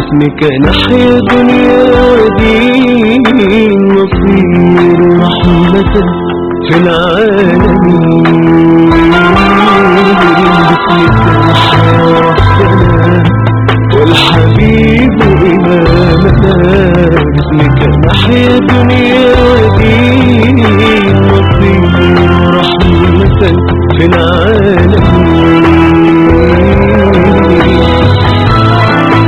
باسمك نحيا دنيا ودين نصير رحمة في العالمين باسمك نحيا ربنا والحبيب إمامنا باسمك نحيا دنيا ودين نصير رحمة في العالمين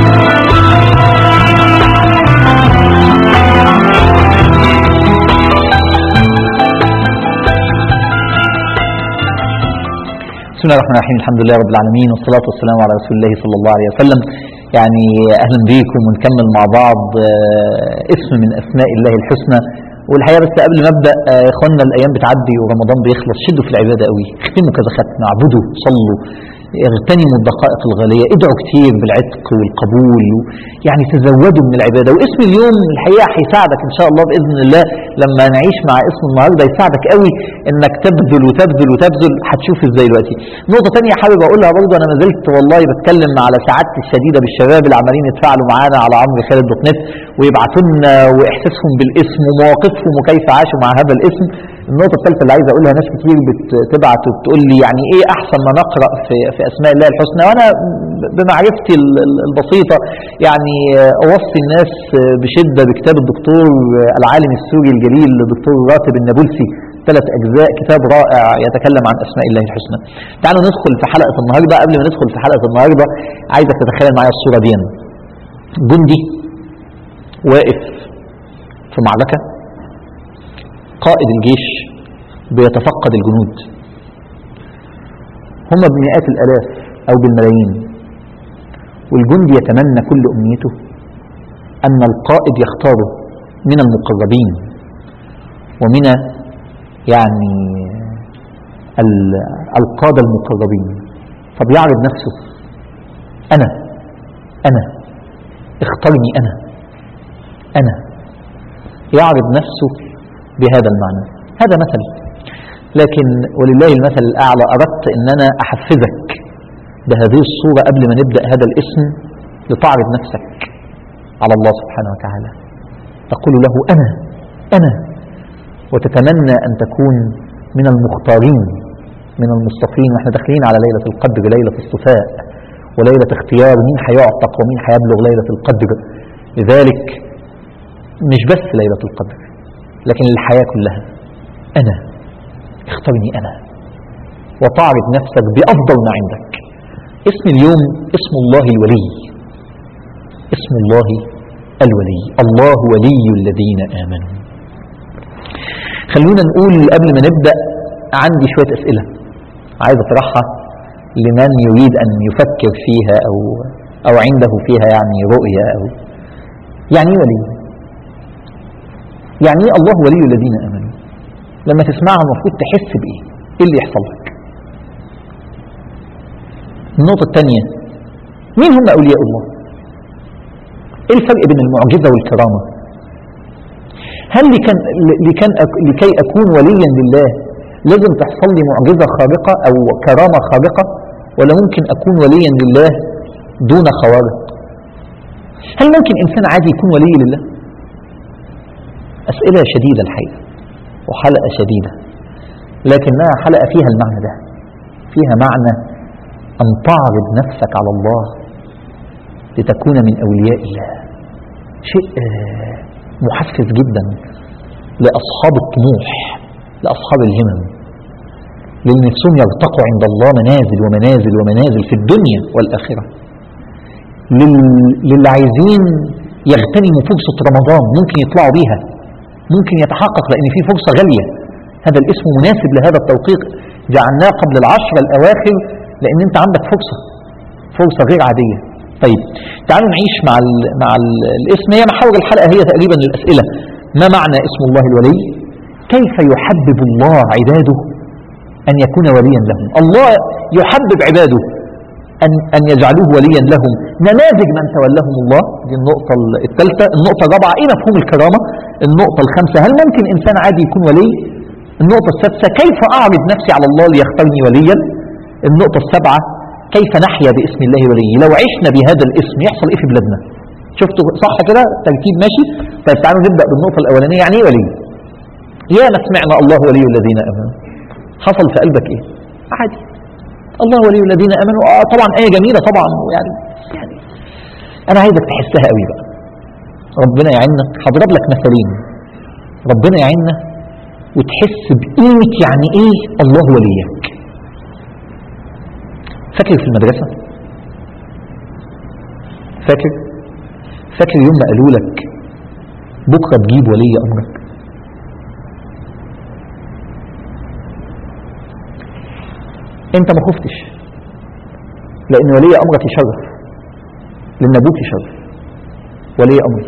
بسم الله الرحمن الرحيم الحمد لله رب العالمين والصلاة والسلام على رسول الله صلى الله عليه وسلم يعني أهلا بيكم ونكمل مع بعض آه، اسم من أسماء الله الحسنى والحقيقة بس قبل ما أبدأ آه، يا إخوانا الأيام بتعدي ورمضان بيخلص شدوا في العبادة قوي اختموا كذا ختم اعبدوا صلوا اغتنموا الدقائق الغالية ادعوا كتير بالعتق والقبول و- يعني تزودوا من العبادة واسم اليوم الحقيقة هيساعدك إن شاء الله بإذن الله لما نعيش مع اسم النهاردة يساعدك قوي إنك تبذل وتبذل وتبذل هتشوف إزاي دلوقتي نقطة تانية حابب أقولها برضه أنا ما زلت والله بتكلم على سعادتي الشديدة بالشباب اللي عمالين يتفاعلوا معانا على عمرو خالد دوت نت ويبعتوا لنا وإحساسهم بالاسم ومواقفهم وكيف عاشوا مع هذا الاسم النقطة الثالثة اللي عايز أقولها ناس كتير بتبعت وبتقول لي يعني إيه أحسن ما نقرأ في, في أسماء الله الحسنى وأنا بمعرفتي ال- ال- البسيطة يعني أوصي الناس بشدة بكتاب الدكتور العالم السوري الجليل الدكتور راتب النابلسي ثلاث أجزاء كتاب رائع يتكلم عن أسماء الله الحسنى تعالوا ندخل في حلقة النهاردة قبل ما ندخل في حلقة النهاردة عايزك تتخيل معايا الصورة دي جندي واقف في معركة قائد الجيش بيتفقد الجنود هم بمئات الآلاف أو بالملايين والجندي يتمنى كل أمنيته أن القائد يختاره من المقربين ومن يعني ال- القادة المقربين فبيعرض نفسه أنا أنا اختارني أنا أنا يعرض نفسه بهذا المعنى هذا مثل لكن ولله المثل الأعلى أردت أن أنا أحفزك بهذه الصورة قبل ما نبدأ هذا الاسم لتعرض نفسك على الله سبحانه وتعالى تقول له أنا أنا وتتمنى أن تكون من المختارين من المصطفين واحنا داخلين على ليلة القدر ليلة الصفاء وليلة اختيار مين هيعتق ومين هيبلغ ليلة القدر لذلك مش بس ليلة القدر لكن الحياة كلها أنا اخترني أنا وتعرض نفسك بأفضل ما عندك اسم اليوم اسم الله الولي اسم الله الولي الله ولي الذين آمنوا خلونا نقول قبل ما نبدأ عندي شوية أسئلة عايز أطرحها لمن يريد أن يفكر فيها أو أو عنده فيها يعني رؤية أو يعني إيه ولي يعني ايه الله ولي الذين امنوا لما تسمعها المفروض تحس بايه ايه اللي يحصل لك النقطة الثانية مين هم أولياء الله ايه الفرق بين المعجزة والكرامة هل لكن لكن لكي أكون وليا لله لازم تحصل لي معجزة خارقة أو كرامة خارقة ولا ممكن أكون وليا لله دون خوارق هل ممكن إنسان عادي يكون ولي لله أسئلة شديدة الحقيقة وحلقة شديدة لكنها حلقة فيها المعنى ده فيها معنى أن تعرض نفسك على الله لتكون من أولياء الله شيء آه، محفز جدا لأصحاب الطموح لأصحاب الهمم للي نفسهم يرتقوا عند الله منازل ومنازل ومنازل في الدنيا والآخرة لل- للي عايزين يغتنموا فرصة رمضان ممكن يطلعوا بيها ممكن يتحقق لأن في فرصة غالية هذا الاسم مناسب لهذا التوقيت جعلناه قبل العشر الأواخر لأن أنت عندك فرصة فرصة غير عادية طيب تعالوا نعيش مع ال مع ال الاسم هي محاور الحلقة هي تقريبا الأسئلة ما معنى اسم الله الولي كيف يحبب الله عباده أن يكون وليا لهم الله يحبب عباده أن, أن يجعلوه وليا لهم نماذج من تولاهم الله دي النقطة الثالثة النقطة الرابعة إيه مفهوم الكرامة النقطة الخامسة هل ممكن إنسان عادي يكون ولي النقطة السادسة كيف أعرض نفسي على الله ليختارني وليا النقطة السابعة كيف نحيا باسم الله ولي لو عشنا بهذا الاسم يحصل إيه في بلادنا شفتوا صح كده ترتيب ماشي طيب تعالوا نبدا بالنقطه الاولانيه يعني ايه ولي يا ما سمعنا الله ولي الذين امنوا حصل في قلبك ايه عادي الله ولي الذين امنوا اه طبعا ايه جميله طبعا يعني يعني انا عايزك تحسها قوي بقى ربنا يعيننا هضرب لك مثالين ربنا يعيننا وتحس بقيمه يعني ايه الله وليك فاكر في المدرسه فاكر فاكر يوم ما قالوا لك بكره تجيب ولي امرك انت ما خفتش لان ولي امرك يشرف لان ابوك يشرف ولي امر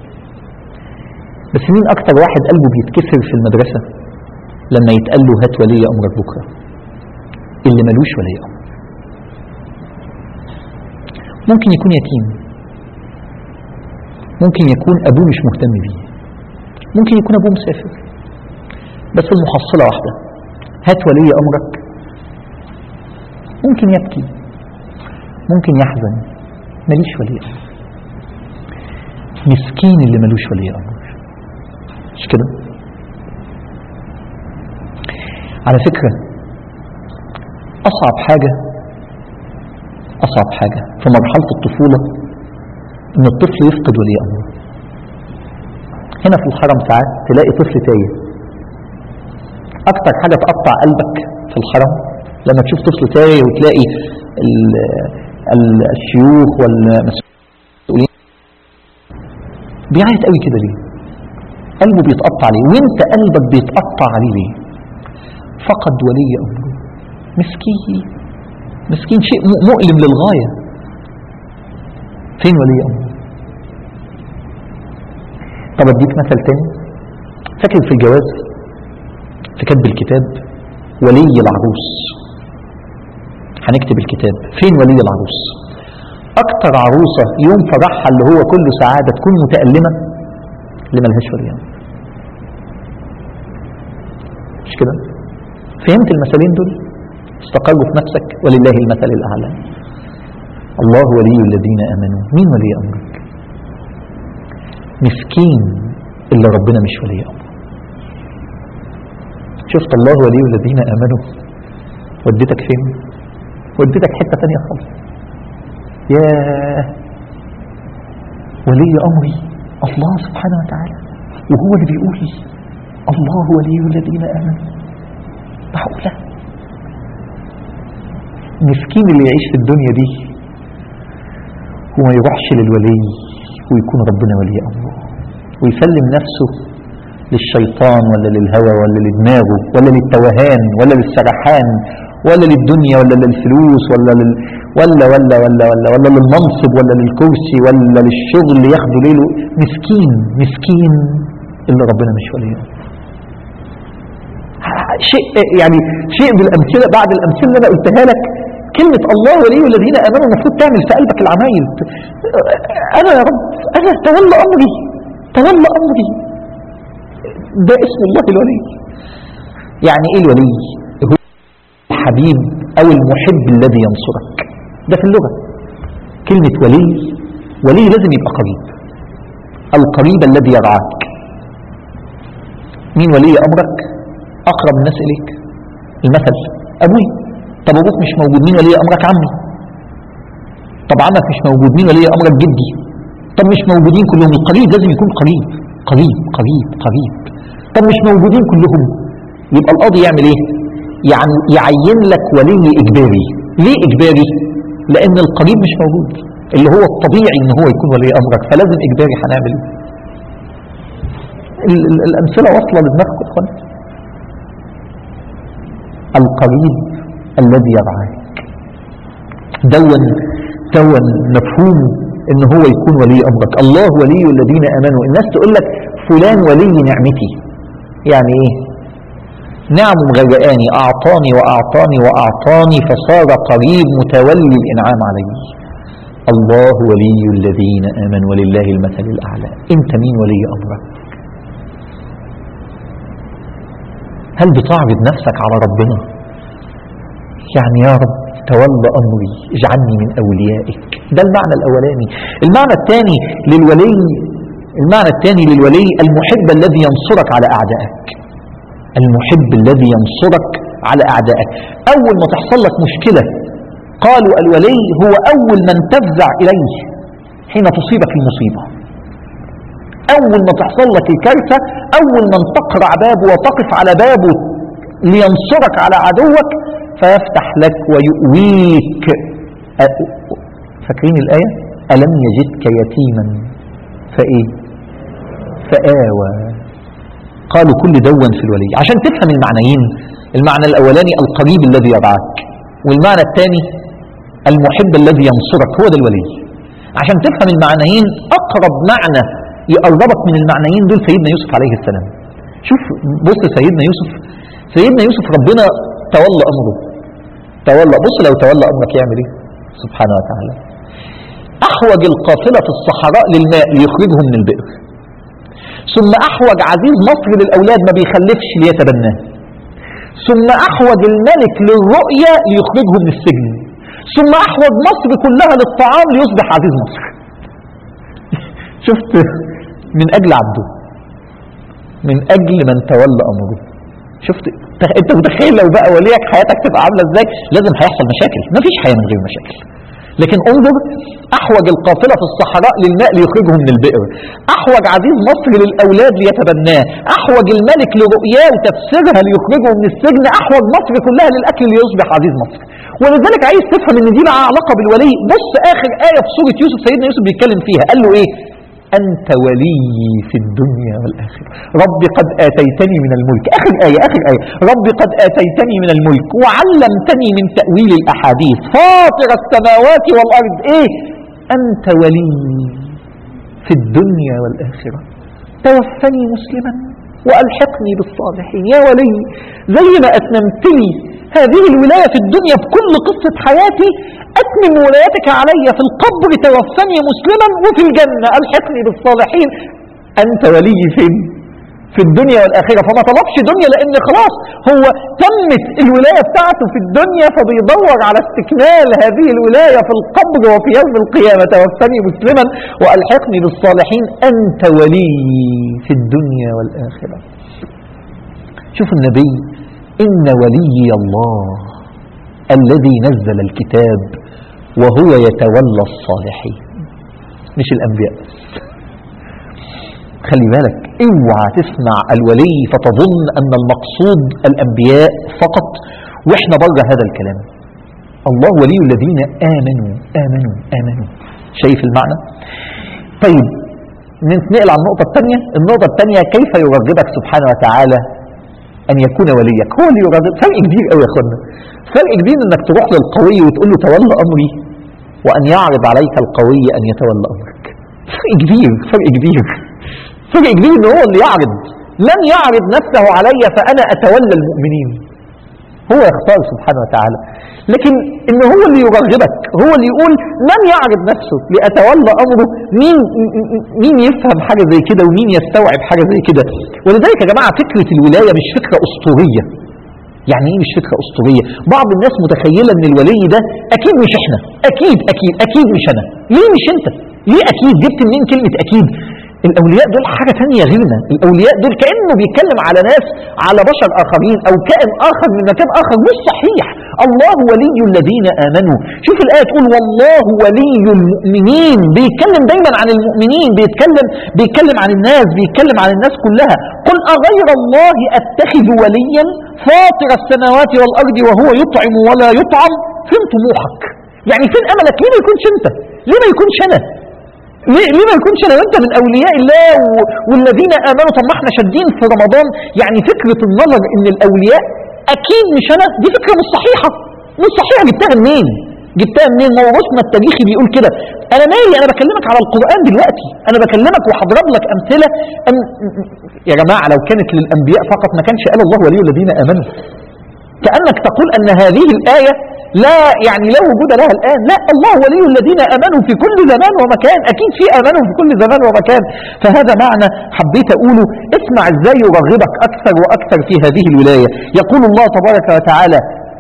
بس مين اكتر واحد قلبه بيتكسر في المدرسه لما يتقال له هات ولي امرك بكره اللي ملوش ولي امر ممكن يكون يتيم ممكن يكون ابوه مش مهتم بيه ممكن يكون ابوه مسافر بس المحصله واحده هات ولي امرك ممكن يبكي ممكن يحزن ماليش ولي امر مسكين اللي ملوش ولي امر مش كده على فكره اصعب حاجه اصعب حاجه في مرحله الطفوله ان الطفل يفقد ولي امره هنا في الحرم ساعات تلاقي طفل تايه اكتر حاجه تقطع قلبك في الحرم لما تشوف طفل تايه وتلاقي ال ال الشيوخ والمسؤولين بيعيط قوي كده ليه قلبه بيتقطع ليه وانت قلبك بيتقطع عليه ليه فقد ولي امره مسكين مسكين شيء مؤلم للغايه فين ولي امره طب اديك مثل تاني فاكر في الجواز في كتب الكتاب ولي العروس هنكتب الكتاب فين ولي العروس اكتر عروسة يوم فرحها اللي هو كله سعادة تكون متألمة اللي ملهاش ولي امر مش كده فهمت المثالين دول استقروا في نفسك ولله المثل الاعلى الله ولي الذين امنوا مين ولي امرك مسكين اللي ربنا مش ولي امره شفت الله ولي الذين امنوا وديتك فين وديتك حته ثانيه خالص يا ولي امري الله سبحانه وتعالى وهو اللي بيقول لي الله ولي الذين امنوا معقوله مسكين اللي يعيش في الدنيا دي وما يروحش للولي ويكون ربنا ولي امره ويسلم نفسه للشيطان ولا للهوى ولا لدماغه ولا للتوهان ولا للسرحان ولا للدنيا ولا للفلوس ولا لل ولا ولا ولا ولا ولا للمنصب ولا للكرسي ولا للشغل ياخدوا ليله مسكين مسكين اللي ربنا مش وليه شيء يعني شيء بالامثله بعد الامثله اللي انا قلتها لك كلمة الله ولي الذين امنوا المفروض تعمل في قلبك العمايل انا يا رب انا تولى امري تولى امري ده اسم الله الولي يعني ايه الولي هو الحبيب او المحب الذي ينصرك ده في اللغة كلمة ولي ولي لازم يبقى قريب القريب الذي يرعاك مين ولي امرك اقرب الناس اليك المثل ابوي طب ابوك مش موجود مين ولي امرك عمي طب عمك مش موجود مين ولي امرك جدي طب مش موجودين كلهم القريب لازم يكون قريب قريب قريب قريب طب مش موجودين كلهم يبقى القاضي يعمل ايه يعني يعين لك ولي اجباري ليه اجباري لان القريب مش موجود اللي هو الطبيعي ان هو يكون ولي امرك فلازم اجباري هنعمل ايه ال- ال- الامثله واصله لدماغكم يا اخوان القريب الذي يرعاك دون دون مفهومه ان هو يكون ولي امرك الله ولي الذين امنوا الناس تقول لك فلان ولي نعمتي يعني ايه نعم مغرقاني اعطاني واعطاني واعطاني فصار قريب متولي الانعام علي الله ولي الذين امنوا ولله المثل الاعلى انت مين ولي امرك هل بتعرض نفسك على ربنا يعني يا رب تولى أمري اجعلني من أوليائك ده المعنى الأولاني المعنى الثاني للولي المعنى الثاني للولي المحب الذي ينصرك على أعدائك المحب الذي ينصرك على أعدائك أول ما تحصل لك مشكلة قالوا الولي هو أول من تفزع إليه حين تصيبك المصيبة أول ما تحصل لك الكارثة أول من تقرع بابه وتقف على بابه لينصرك على عدوك فيفتح لك ويؤويك أ- فاكرين الآية ألم يجدك يتيما فإيه فآوى قالوا كل دون في الولي عشان تفهم المعنيين المعنى الأولاني القريب الذي يرعاك والمعنى الثاني المحب الذي ينصرك هو ده الولي عشان تفهم المعنيين أقرب معنى يقربك من المعنيين دول سيدنا يوسف عليه السلام شوف بص سيدنا يوسف سيدنا يوسف ربنا تولى أمره تولى بص لو تولى أمرك يعمل إيه سبحانه وتعالى أحوج القافلة في الصحراء للماء ليخرجه من البئر ثم أحوج عزيز مصر للأولاد ما بيخلفش ليتبناه ثم أحوج الملك للرؤية ليخرجه من السجن ثم أحوج مصر كلها للطعام ليصبح عزيز مصر شفت من أجل عبده من أجل من تولى أمره شفت ت- انت متخيل لو بقى وليك حياتك تبقى عامله ازاي لازم هيحصل مشاكل مفيش حياه من غير مشاكل لكن انظر احوج القافله في الصحراء للماء ليخرجه من البئر احوج عزيز مصر للاولاد ليتبناه احوج الملك لرؤياه وتفسيرها ليخرجه من السجن احوج مصر كلها للاكل ليصبح عزيز مصر ولذلك عايز تفهم ان دي لها علاقه بالولي بص اخر ايه في سوره يوسف سيدنا يوسف بيتكلم فيها قال له ايه أنت ولي في الدنيا والآخرة رب قد آتيتني من الملك آخر آية آخر آية رب قد آتيتني من الملك وعلمتني من تأويل الأحاديث فاطر السماوات والأرض إيه أنت ولي في الدنيا والآخرة توفني مسلما وألحقني بالصالحين يا ولي زي ما أتممت لي هذه الولاية في الدنيا بكل قصة حياتي أتمم ولايتك علي في القبر توفني مسلما وفي الجنة ألحقني بالصالحين أنت ولي فين في الدنيا والآخرة فما طلبش دنيا لأن خلاص هو تمت الولاية بتاعته في الدنيا فبيدور على استكمال هذه الولاية في القبر وفي يوم القيامة توفني مسلما وألحقني بالصالحين أنت ولي في الدنيا والآخرة شوف النبي إن ولي الله الذي نزل الكتاب وهو يتولى الصالحين مش الأنبياء خلي بالك اوعى تسمع الولي فتظن أن المقصود الأنبياء فقط وإحنا بره هذا الكلام الله ولي الذين آمنوا آمنوا آمنوا شايف المعنى طيب ننقل على النقطة الثانية النقطة الثانية كيف يرغبك سبحانه وتعالى أن يكون وليك هو اللي يرغب فرق كبير قوي يا أخوانا فرق كبير إنك تروح للقوي وتقول له تولى أمري وأن يعرض عليك القوي أن يتولى أمرك فرق كبير فرق كبير فرق كبير إن هو اللي يعرض لن يعرض نفسه علي فأنا أتولى المؤمنين هو يختار سبحانه وتعالى لكن ان هو اللي يرغبك هو اللي يقول من يعرض نفسه لأتولى أمره مين, مين يفهم حاجة زي كده ومين يستوعب حاجة زي كده ولذلك يا جماعة فكرة الولاية مش فكرة أسطورية يعني ايه مش فكرة أسطورية بعض الناس متخيلة ان الولي ده اكيد مش احنا اكيد اكيد اكيد مش انا ليه مش انت ليه اكيد جبت منين كلمة اكيد الاولياء دول حاجة تانية غيرنا الاولياء دول كأنه بيتكلم على ناس على بشر اخرين او كائن اخر من مكان اخر مش صحيح الله ولي الذين امنوا شوف الايه تقول والله ولي المؤمنين بيتكلم دايما عن المؤمنين بيتكلم بيتكلم عن الناس بيتكلم عن الناس كلها قل اغير الله اتخذ وليا فاطر السماوات والارض وهو يطعم ولا يطعم فين طموحك يعني فين املك ليه ما يكونش انت ليه ما يكونش انا ليه, ليه ما يكونش انا وانت من اولياء الله و... والذين امنوا طب ما احنا شادين في رمضان يعني فكره النظر ان الاولياء اكيد مش انا دي فكره مش صحيحه مش صحيحه جبتها منين جبتها منين ما هو رسمنا التاريخي بيقول كده انا مالي انا بكلمك على القران دلوقتي انا بكلمك وهضرب لك امثله أم... يا جماعه لو كانت للانبياء فقط ما كانش قال الله ولي الذين امنوا كانك تقول ان هذه الايه لا يعني لا وجود لها الآن لا الله ولي الذين أمنوا في كل زمان ومكان أكيد في أمنوا في كل زمان ومكان فهذا معنى حبيت أقوله اسمع ازاي يرغبك أكثر وأكثر في هذه الولاية يقول الله تبارك وتعالى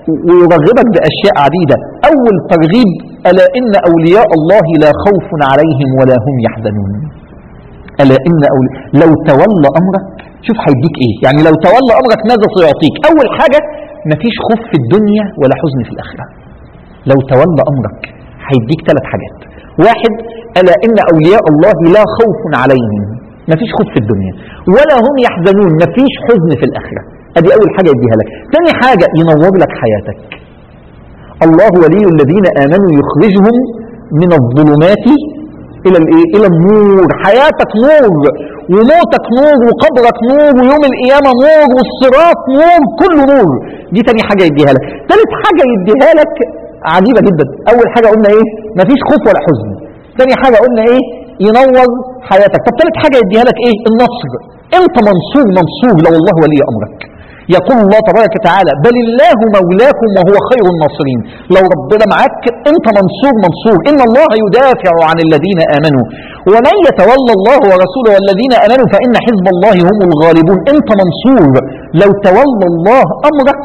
ويرغبك بأشياء عديدة أول ترغيب ألا إن أولياء الله لا خوف عليهم ولا هم يحزنون ألا إن أولي... لو تولى أمرك شوف هيديك إيه يعني لو تولى أمرك ماذا سيعطيك أول حاجة مفيش خوف في الدنيا ولا حزن في الآخرة لو تولى أمرك هيديك ثلاث حاجات واحد ألا إن أولياء الله لا خوف عليهم مفيش خوف في الدنيا ولا هم يحزنون مفيش حزن في الآخرة ادي اول حاجه يديها لك ثاني حاجه ينور لك حياتك الله ولي الذين امنوا يخرجهم من الظلمات الى الايه الى النور حياتك نور وموتك نور وقبرك نور ويوم القيامه نور والصراط نور كله نور دي تاني حاجه يديها لك ثالث حاجه يديها لك عجيبه جدا اول حاجه قلنا ايه مفيش خوف ولا حزن ثاني حاجه قلنا ايه ينور حياتك طب ثالث حاجه يديها لك ايه النصر انت منصور منصور لو الله ولي امرك يقول الله تبارك وتعالى بل الله مولاكم وهو خير الناصرين لو ربنا معاك انت منصور منصور ان الله يدافع عن الذين امنوا ومن يتولى الله ورسوله والذين امنوا فان حزب الله هم الغالبون انت منصور لو تولى الله امرك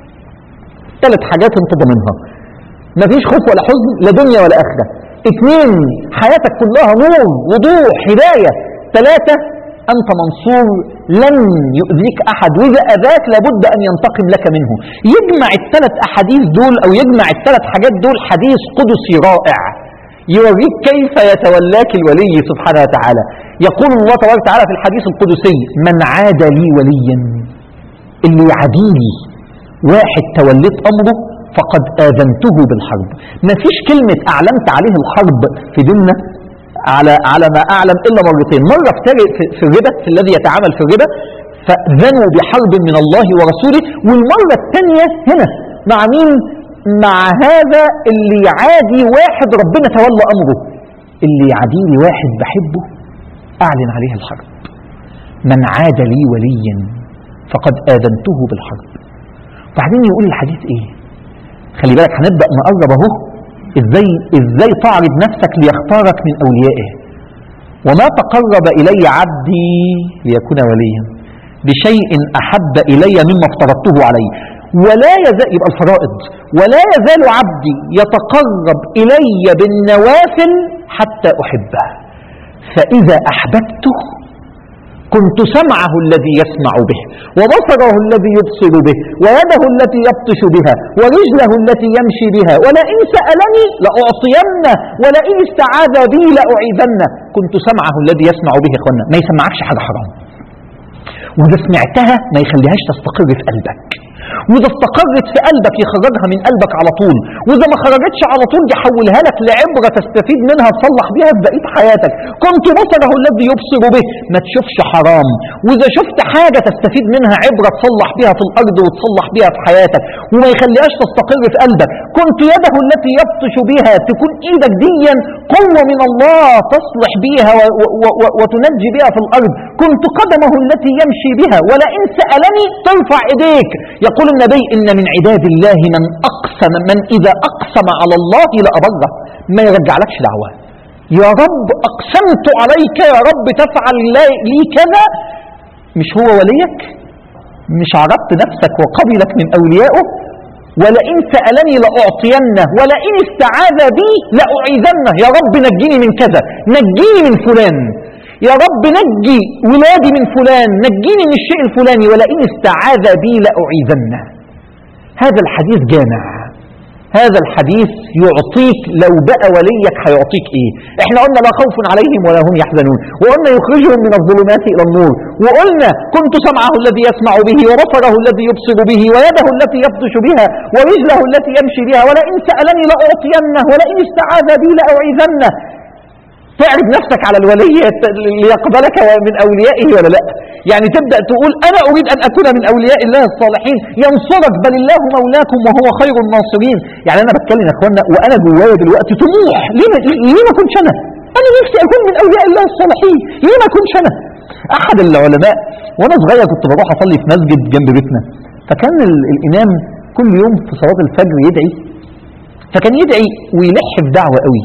ثلاث حاجات انت ضامنها مفيش خوف ولا حزن لا دنيا ولا اخره اثنين حياتك كلها نور وضوح هدايه ثلاثه أنت منصور لن يؤذيك أحد وإذا أذاك لابد أن ينتقم لك منه يجمع الثلاث أحاديث دول أو يجمع الثلاث حاجات دول حديث قدسي رائع يوريك كيف يتولاك الولي سبحانه وتعالى يقول الله تبارك وتعالى في الحديث القدسي من عاد لي وليا اللي يعاديني واحد توليت أمره فقد آذنته بالحرب ما فيش كلمة أعلنت عليه الحرب في ديننا على على ما اعلم الا مرتين مره في في الربا في الذي يتعامل في الربا فاذنوا بحرب من الله ورسوله والمره الثانيه هنا مع مين مع هذا اللي يعادي واحد ربنا تولى امره اللي يعاديني واحد بحبه اعلن عليه الحرب من عاد لي وليا فقد اذنته بالحرب بعدين يقول الحديث ايه خلي بالك هنبدا نقرب اهو ازاي ازاي تعرض نفسك ليختارك من اوليائه وما تقرب الي عبدي ليكون وليا بشيء احب الي مما افترضته عليه ولا يزال يبقى الفرائض ولا يزال عبدي يتقرب الي بالنوافل حتى احبه فاذا احببته كنت سمعه الذي يسمع به وبصره الذي يبصر به ويده التي يبطش بها ورجله التي يمشي بها ولئن سألني لأعطينه ولئن استعاذ بي لأعيذنه كنت سمعه الذي يسمع به اخوانا ما يسمعكش حاجة حرام وإذا سمعتها ما يخليهاش تستقر في قلبك وإذا استقرت في قلبك يخرجها من قلبك على طول وإذا ما خرجتش على طول يحولها لك لعبرة تستفيد منها تصلح بيها في بقية حياتك كنت بصره الذي يبصر به ما تشوفش حرام وإذا شفت حاجة تستفيد منها عبرة تصلح بيها في الأرض وتصلح بيها في حياتك وما يخليهاش تستقر في قلبك كنت يده التي يبطش بها تكون إيدك ديا قوة من الله تصلح بيها و و و وتنجي بها في الأرض كنت قدمه التي يمشي بها ولئن سألني ترفع إيديك يقول النبي إن من عباد الله من أقسم من إذا أقسم على الله لأبره ما يرجعلكش دعوة يا رب أقسمت عليك يا رب تفعل لي كذا مش هو وليك مش عرضت نفسك وقبلك من أوليائه ولئن سألني لأعطينه ولئن استعاذ بي لأعيذنه يا رب نجيني من كذا نجيني من فلان يا رب نجي ولادي من فلان نجيني من الشيء الفلاني ولئن استعاذ بي لأعيذنه هذا الحديث جامع هذا الحديث يعطيك لو بقى وليك هيعطيك ايه احنا قلنا لا خوف عليهم ولا هم يحزنون وقلنا يخرجهم من الظلمات الى النور وقلنا كنت سمعه الذي يسمع به وبصره الذي يبصر به ويده التي يبطش بها ورجله التي يمشي بها ولئن سألني لأعطينه ولئن استعاذ بي لأعيذنه تعرف نفسك على الولي ليقبلك من أوليائه ولا لا يعني تبدأ تقول أنا أريد أن أكون من أولياء الله الصالحين ينصرك بل الله مولاكم وهو خير الناصرين يعني أنا بتكلم يا أخوانا وأنا جوايا دلوقتي طموح ليه ما, ليه ما كنتش أنا أنا نفسي أكون من أولياء الله الصالحين ليه ما كنتش أنا أحد العلماء وأنا صغير كنت بروح أصلي في مسجد جنب بيتنا فكان الإمام كل يوم في صلاة الفجر يدعي فكان يدعي ويلح في دعوة قوي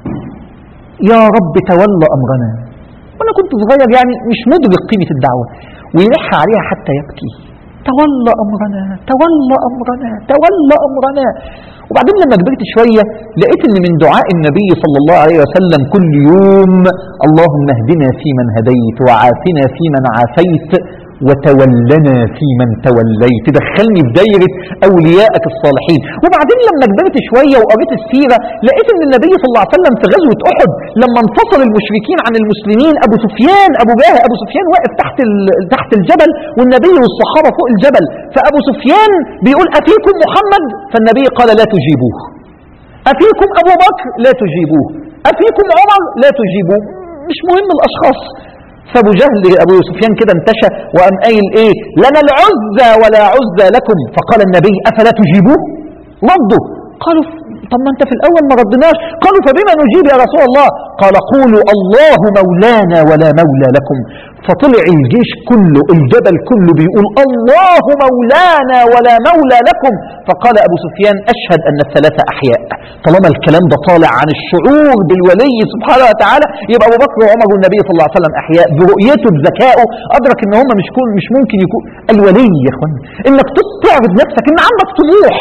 يا رب تولى أمرنا وأنا كنت صغير يعني مش مدرك قيمة الدعوة ويلح عليها حتى يبكي تولى أمرنا تولى أمرنا تولى أمرنا وبعدين لما كبرت شوية لقيت ان من دعاء النبي صلى الله عليه وسلم كل يوم اللهم اهدنا فيمن هديت وعافنا فيمن عافيت وتولنا فيمن توليت دخلني في دايرة أوليائك الصالحين وبعدين لما كبرت شوية وقريت السيرة لقيت أن النبي صلى الله عليه وسلم في غزوة أحد لما انفصل المشركين عن المسلمين أبو سفيان أبو جهل أبو سفيان واقف تحت ال- تحت الجبل والنبي والصحابة فوق الجبل فأبو سفيان بيقول أفيكم محمد فالنبي قال لا تجيبوه أفيكم أبو بكر لا تجيبوه أفيكم عمر لا تجيبوه مش مهم الأشخاص فابو جهل ابو سفيان كده انتشى وقام قايل ايه لنا العزى ولا عزى لكم فقال النبي افلا تجيبوه ردوا قالوا طب ما انت في الاول ما ردناش قالوا فبما نجيب يا رسول الله قال قولوا الله مولانا ولا مولى لكم فطلع الجيش كله الجبل كله بيقول الله مولانا ولا مولى لكم فقال ابو سفيان اشهد ان الثلاثه احياء طالما الكلام ده طالع عن الشعور بالولي سبحانه وتعالى يبقى ابو بكر وعمر والنبي صلى الله عليه وسلم احياء برؤيته بذكائه ادرك ان هم مش كون مش ممكن يكون الولي يا اخوان انك تعرض نفسك ان عندك طموح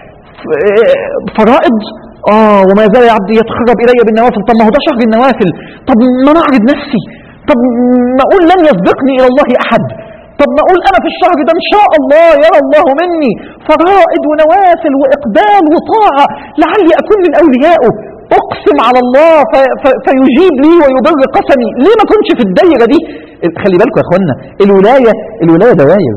فرائض اه وما زال عبدي يتقرب الي بالنوافل طب ما هو ده شهر النوافل طب ما انا اعرض نفسي طب ما اقول لن يسبقني الى الله احد طب ما اقول انا في الشهر ده ان شاء الله يرى الله مني فرائض ونوافل واقبال وطاعه لعلي اكون من اوليائه اقسم على الله في في فيجيب لي ويبر قسمي ليه ما كنتش في الدايره دي خلي بالكم يا اخوانا الولايه الولايه دواير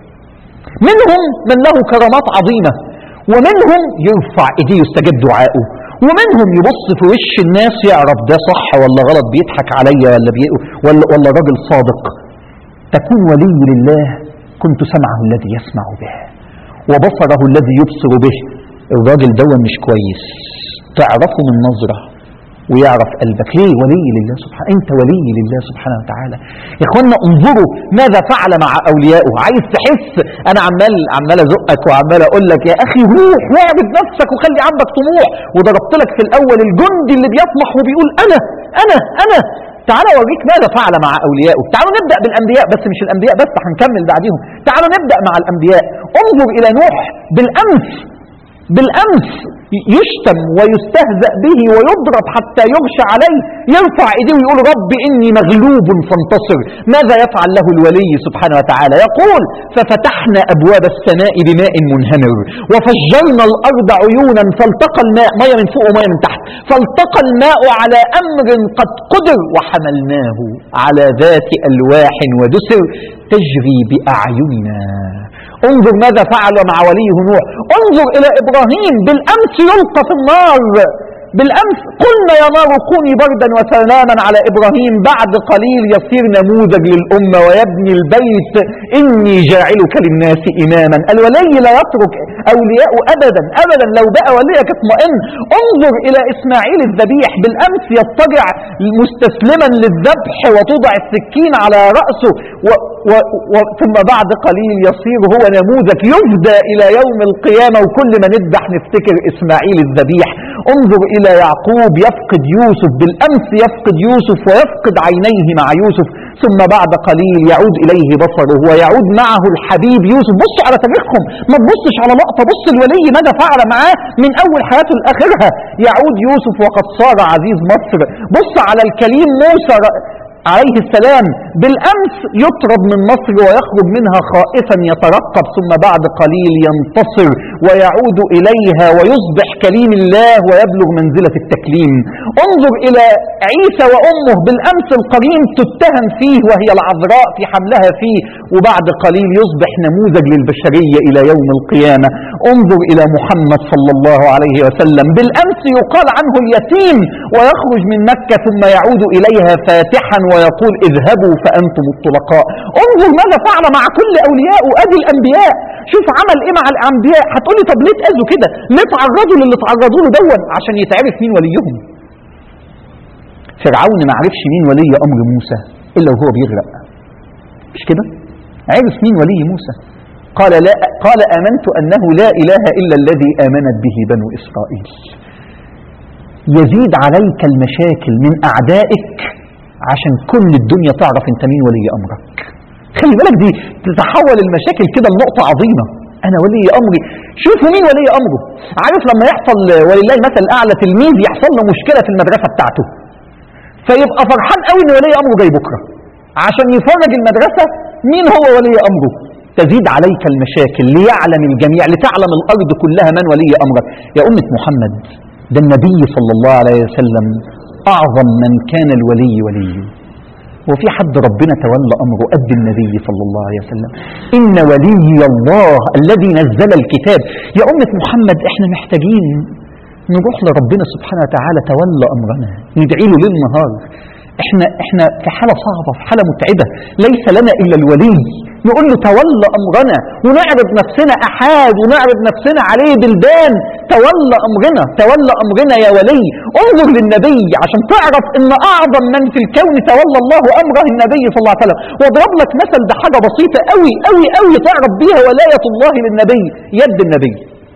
منهم من له كرامات عظيمه ومنهم يرفع ايديه يستجاب دعائه ومنهم يبص في وش الناس يعرف ده صح ولا غلط بيضحك عليا ولا بي ولا ولا راجل صادق تكون ولي لله كنت سمعه الذي يسمع به وبصره الذي يبصر به الراجل ده مش كويس تعرفه من نظره ويعرف قلبك ليه ولي لله سبحانه انت ولي لله سبحانه وتعالى يا اخوانا انظروا ماذا فعل مع اوليائه عايز تحس انا عمال عمال ازقك وعمال اقول لك يا اخي روح واعبد نفسك وخلي عندك طموح وضربت لك في الاول الجندي اللي بيطمح وبيقول انا انا انا تعالى اوريك ماذا فعل مع اوليائه تعالوا نبدا بالانبياء بس مش الانبياء بس هنكمل بعديهم تعالوا نبدا مع الانبياء انظر الى نوح بالامس بالامس يشتم ويستهزأ به ويضرب حتى يغشى عليه يرفع ايديه ويقول رب اني مغلوب فانتصر ماذا يفعل له الولي سبحانه وتعالى يقول ففتحنا ابواب السماء بماء منهمر وفجرنا الارض عيونا فالتقى الماء ميه من فوق وميه من تحت فالتقى الماء على امر قد قدر وحملناه على ذات الواح ودسر تجري باعيننا انظر ماذا فعل مع وليه نوح انظر الى ابراهيم بالامس يلقى في النار بالامس قلنا يا نار كوني بردا وسلاما على ابراهيم بعد قليل يصير نموذج للامه ويبني البيت اني جاعلك للناس اماما الولي لا يترك اولياء ابدا ابدا لو بقى وليك اطمئن انظر الى اسماعيل الذبيح بالامس يضطجع مستسلما للذبح وتوضع السكين على راسه و و و ثم بعد قليل يصير هو نموذج يفدى الى يوم القيامه وكل ما نذبح نفتكر اسماعيل الذبيح انظر الى يعقوب يفقد يوسف بالامس يفقد يوسف ويفقد عينيه مع يوسف ثم بعد قليل يعود اليه بصره ويعود معه الحبيب يوسف بصوا على تاريخهم ما تبصش على لقطه بص الولي ماذا فعل معاه من اول حياته لاخرها يعود يوسف وقد صار عزيز مصر بص على الكليم موسى عليه السلام بالامس يطرد من مصر ويخرج منها خائفا يترقب ثم بعد قليل ينتصر ويعود اليها ويصبح كليم الله ويبلغ منزله التكليم انظر الى عيسى وامه بالامس القرين تتهم فيه وهي العذراء في حملها فيه وبعد قليل يصبح نموذج للبشريه الى يوم القيامه انظر الى محمد صلى الله عليه وسلم بالامس يقال عنه اليتيم ويخرج من مكه ثم يعود اليها فاتحا ويقول اذهبوا فأنتم الطلقاء انظر ماذا فعل مع كل أوليائه أدي الأنبياء شوف عمل إيه مع الأنبياء هتقولي طب ليه تأذوا كده ليه تعرضوا للي تعرضوا له دون عشان يتعرف مين وليهم فرعون ما عرفش مين ولي أمر موسى إلا وهو بيغرق مش كده عرف مين ولي موسى قال لا قال آمنت أنه لا إله إلا الذي آمنت به بنو إسرائيل يزيد عليك المشاكل من أعدائك عشان كل الدنيا تعرف انت مين ولي امرك خلي بالك دي تتحول المشاكل كده لنقطة عظيمة أنا ولي أمري شوفوا مين ولي أمره عارف لما يحصل ولله المثل الأعلى تلميذ يحصل له مشكلة في المدرسة بتاعته فيبقى فرحان قوي ان ولي امره جاي بكره عشان يفرج المدرسه مين هو ولي امره تزيد عليك المشاكل ليعلم الجميع لتعلم الارض كلها من ولي امرك يا امه محمد ده النبي صلى الله عليه وسلم اعظم من كان الولي ولي وفي حد ربنا تولى امره قد النبي صلى الله عليه وسلم ان ولي الله الذي نزل الكتاب يا امه محمد احنا محتاجين نروح لربنا سبحانه وتعالى تولى امرنا ندعي له ليل نهار احنا احنا في حاله صعبه في حاله متعبه ليس لنا الا الولي نقول له تولى امرنا ونعرض نفسنا احاد ونعرض نفسنا عليه بلدان تولى امرنا تولى امرنا يا ولي انظر للنبي عشان تعرف ان اعظم من في الكون تولى الله امره النبي صلى الله عليه وسلم واضرب لك مثل بحاجه بسيطه قوي قوي قوي تعرف بيها ولايه الله للنبي يد النبي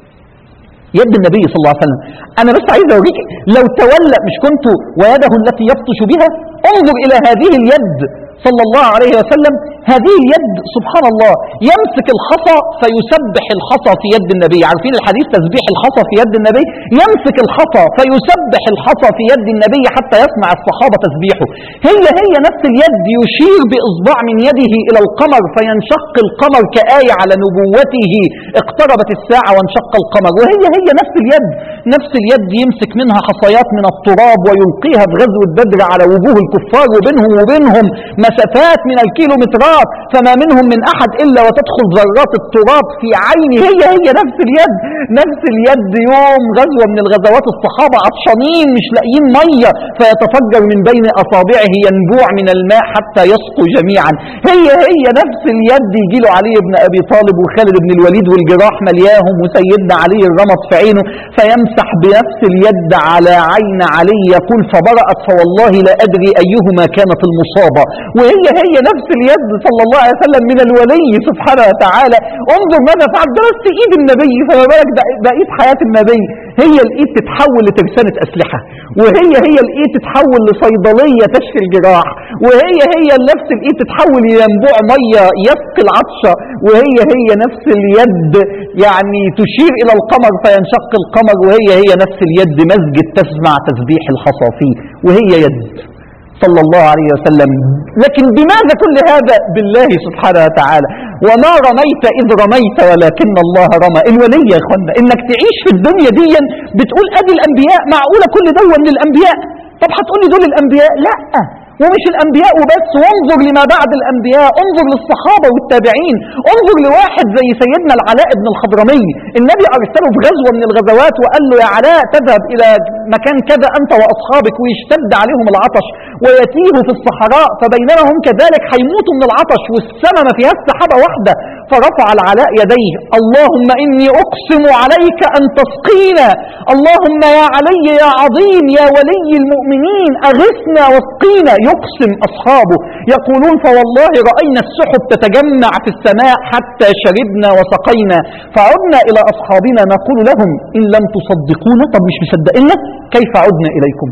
يد النبي صلى الله عليه وسلم انا بس عايز اوريك لو تولى مش كنت ويده التي يبطش بها انظر الى هذه اليد صلى الله عليه وسلم هذه اليد سبحان الله يمسك الحصى فيسبح الحصى في يد النبي عارفين الحديث تسبيح الحصى في يد النبي يمسك الحصى فيسبح الحصى في يد النبي حتى يسمع الصحابة تسبيحه هي هي نفس اليد يشير بإصبع من يده إلى القمر فينشق القمر كآية على نبوته اقتربت الساعة وانشق القمر وهي هي نفس اليد نفس اليد يمسك منها حصيات من التراب ويلقيها في غزوة بدر على وجوه الكفار وبينهم وبينهم مسافات من الكيلومترات فما منهم من أحد إلا وتدخل ذرات التراب في عينه هي هي نفس اليد نفس اليد يوم غزوة من الغزوات الصحابة عطشانين مش لاقيين مية فيتفجر من بين أصابعه ينبوع من الماء حتى يسقوا جميعا هي هي نفس اليد يجي له علي بن أبي طالب وخالد بن الوليد والجراح ملياهم وسيدنا علي الرمص في عينه فيمسح بنفس اليد على عين علي يقول فبرأت فوالله لا أدري أيهما كانت المصابة وهي هي نفس اليد صلى الله عليه وسلم من الولي سبحانه وتعالى انظر ماذا فعل ده بس ايد النبي فما بالك ده ده ايد حياة النبي هي الايد تتحول لترسانة اسلحة وهي هي الايد تتحول لصيدلية تشفي الجراح وهي هي نفس الايد تتحول لينبوع مية يسقي العطشة وهي هي نفس اليد يعني تشير الى القمر فينشق القمر وهي هي نفس اليد مسجد تسمع تسبيح الحصى فيه وهي يد صلى الله عليه وسلم لكن بماذا كل هذا بالله سبحانه وتعالى وما رميت إذ رميت ولكن الله رمى الولي يا اخوانا انك تعيش في الدنيا دي بتقول ادي الانبياء معقولة كل دول من الانبياء طب هتقولي دول الانبياء لا ومش الانبياء وبس وانظر لما بعد الانبياء انظر للصحابة والتابعين انظر لواحد زي سيدنا العلاء بن الخضرمي النبي ارسله في غزوة من الغزوات وقال له يا علاء تذهب الى مكان كذا انت واصحابك ويشتد عليهم العطش ويتيهوا في الصحراء فبينما هم كذلك هيموتوا من العطش والسماء ما فيهاش سحابة واحدة فرفع العلاء يديه اللهم اني اقسم عليك ان تسقينا اللهم يا علي يا عظيم يا ولي المؤمنين اغثنا واسقينا يقسم اصحابه يقولون فوالله راينا السحب تتجمع في السماء حتى شربنا وسقينا فعدنا الى اصحابنا نقول لهم ان لم تصدقونا طب مش مصدقينا كيف عدنا اليكم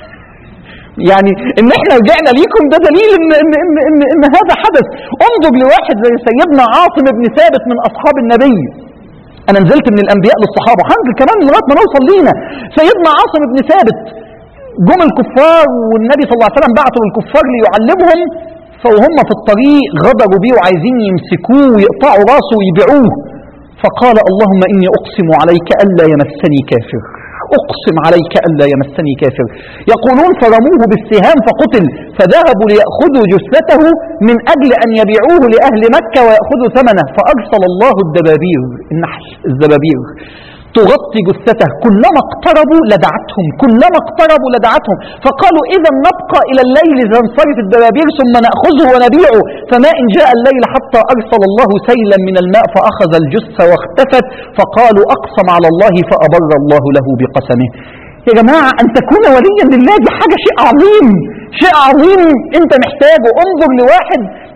يعني ان احنا رجعنا ليكم ده دليل ان, إن, إن, إن, إن هذا حدث انظر لواحد زي سيدنا عاصم بن ثابت من اصحاب النبي انا نزلت من الانبياء للصحابه هنزل كمان لغايه ما نوصل لينا سيدنا عاصم بن ثابت جم الكفار والنبي صلى الله عليه وسلم بعثوا الكفار ليعلمهم فوهم في الطريق غدروا بيه وعايزين يمسكوه ويقطعوا راسه ويبيعوه فقال اللهم اني اقسم عليك الا يمسني كافر أقسم عليك ألا يمسني كافر يقولون فرموه بالسهام فقتل فذهبوا ليأخذوا جثته من أجل أن يبيعوه لأهل مكة ويأخذوا ثمنه فأرسل الله الدبابير النحل الزبابير تغطي جثته كلما اقتربوا لدعتهم كلما اقتربوا لدعتهم فقالوا إذا نبقى إلى الليل إذا انصرف الدبابير ثم نأخذه ونبيعه فما إن جاء الليل حتى أرسل الله سيلا من الماء فأخذ الجثة واختفت فقالوا أقسم على الله فأبر الله له بقسمه يا جماعة أن تكون وليا لله دي حاجة شيء عظيم شيء عظيم أنت محتاجه انظر لواحد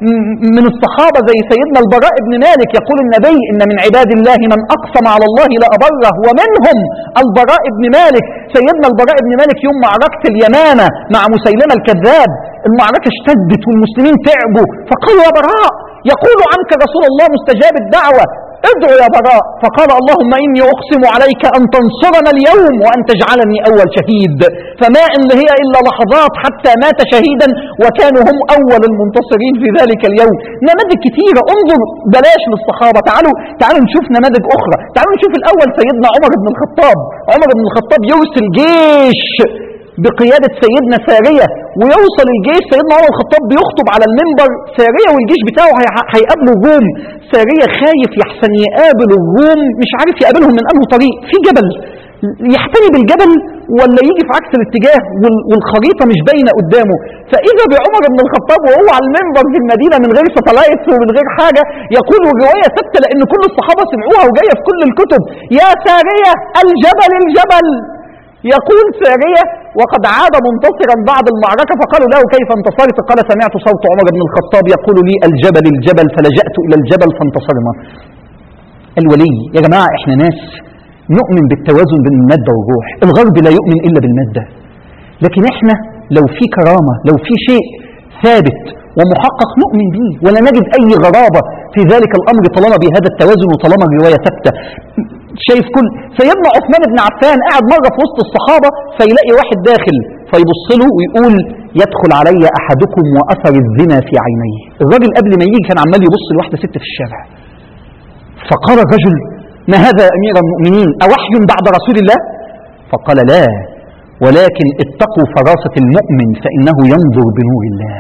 م- من الصحابة زي سيدنا البراء بن مالك يقول النبي إن من عباد الله من أقسم على الله لأبره ومنهم البراء بن مالك سيدنا البراء بن مالك يوم معركة اليمامة مع مسيلمة الكذاب المعركة اشتدت والمسلمين تعبوا فقالوا يا براء يقول عنك رسول الله مستجاب الدعوة ادعو يا براء فقال اللهم إني أقسم عليك أن تنصرنا اليوم وأن تجعلني أول شهيد فما إن هي إلا لحظات حتى مات شهيدا وكانوا هم أول المنتصرين في ذلك اليوم نماذج كثيرة انظر بلاش للصحابة تعالوا تعالوا نشوف نماذج أخرى تعالوا نشوف الأول سيدنا عمر بن الخطاب عمر بن الخطاب يرسل جيش بقيادة سيدنا سارية ويوصل الجيش سيدنا عمر الخطاب بيخطب على المنبر سارية والجيش بتاعه هي- هيقابلوا الروم سارية خايف يحسن يقابل الروم مش عارف يقابلهم من أنه طريق في جبل يحتمي بالجبل ولا يجي في عكس الاتجاه وال- والخريطة مش باينة قدامه فإذا بعمر بن الخطاب وهو على المنبر في المدينة من غير ساتلايتس ومن غير حاجة يقول الرواية ثابتة لأن كل الصحابة سمعوها وجاية في كل الكتب يا سارية الجبل الجبل يقول سارية وقد عاد منتصرا بعد المعركة فقالوا له كيف انتصرت قال سمعت صوت عمر بن الخطاب يقول لي الجبل الجبل فلجأت إلى الجبل فانتصرنا الولي يا جماعة احنا ناس نؤمن بالتوازن بين المادة والروح الغرب لا يؤمن إلا بالمادة لكن احنا لو في كرامة لو في شيء ثابت ومحقق نؤمن به ولا نجد أي غرابة في ذلك الأمر طالما بهذا التوازن وطالما الرواية ثابتة شايف كل سيدنا عثمان بن عفان قاعد مرة في وسط الصحابة فيلاقي واحد داخل فيبص له ويقول يدخل علي أحدكم وأثر الزنا في عينيه الراجل قبل ما يجي كان عمال يبص لواحدة ست في الشارع فقال الرجل ما هذا يا أمير المؤمنين أوحي بعد رسول الله فقال لا ولكن اتقوا فراسة المؤمن فإنه ينظر بنور الله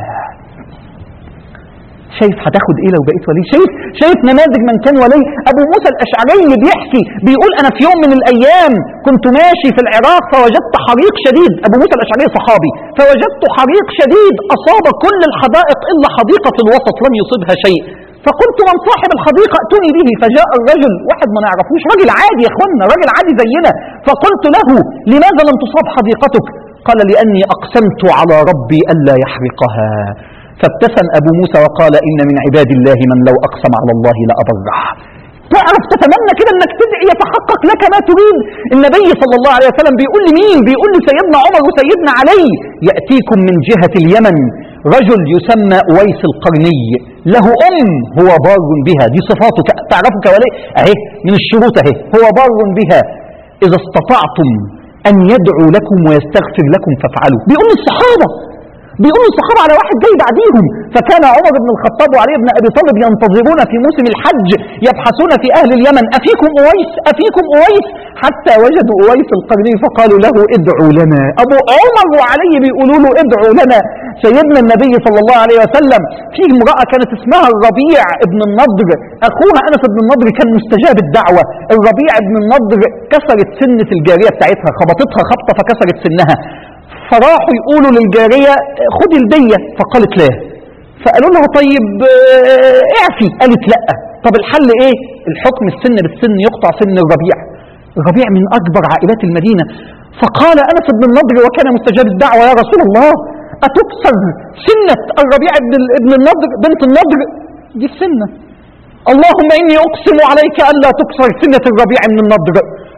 شايف هتاخد ايه لو بقيت ولي شايف شايف نماذج من كان ولي ابو موسى الاشعري اللي بيحكي بيقول انا في يوم من الايام كنت ماشي في العراق فوجدت حريق شديد ابو موسى الاشعري صحابي فوجدت حريق شديد اصاب كل الحدائق الا حديقه في الوسط لم يصبها شيء فقلت من صاحب الحديقه ائتني به فجاء الرجل واحد ما نعرفوش راجل عادي يا اخوانا راجل عادي زينا فقلت له لماذا لم تصاب حديقتك قال لاني اقسمت على ربي الا يحرقها فابتسم أبو موسى وقال إن من عباد الله من لو أقسم على الله لأبره تعرف تتمنى كده انك تدعي يتحقق لك ما تريد النبي صلى الله عليه وسلم بيقول لمين بيقول لسيدنا عمر وسيدنا علي يأتيكم من جهة اليمن رجل يسمى أويس القرني له أم هو بار بها دي صفاته تعرفوا كولي أهي من الشروط أهي هو بار بها إذا استطعتم أن يدعو لكم ويستغفر لكم فافعلوا بيقول للصحابة بيقولوا الصحابة على واحد جاي بعديهم فكان عمر بن الخطاب وعلي بن أبي طالب ينتظرون في موسم الحج يبحثون في أهل اليمن أفيكم أويس أفيكم أويس حتى وجدوا أويس القرني فقالوا له ادعوا لنا أبو عمر وعلي بيقولوا له ادعوا لنا سيدنا النبي صلى الله عليه وسلم في امرأة كانت اسمها الربيع ابن النضر أخوها أنس بن النضر كان مستجاب الدعوة الربيع ابن النضر كسرت سنة الجارية بتاعتها خبطتها خبطة فكسرت سنها فراحوا يقولوا للجارية خدي الدية فقالت لا فقالوا لها طيب آه، اعفي قالت لا طب الحل ايه الحكم السن بالسن يقطع سن الربيع الربيع من اكبر عائلات المدينة فقال انس بن النضر وكان مستجاب الدعوة يا رسول الله اتكسر سنة الربيع ابن ابن النضر بنت النضر دي السنة اللهم اني اقسم عليك الا تكسر سنة الربيع من النضر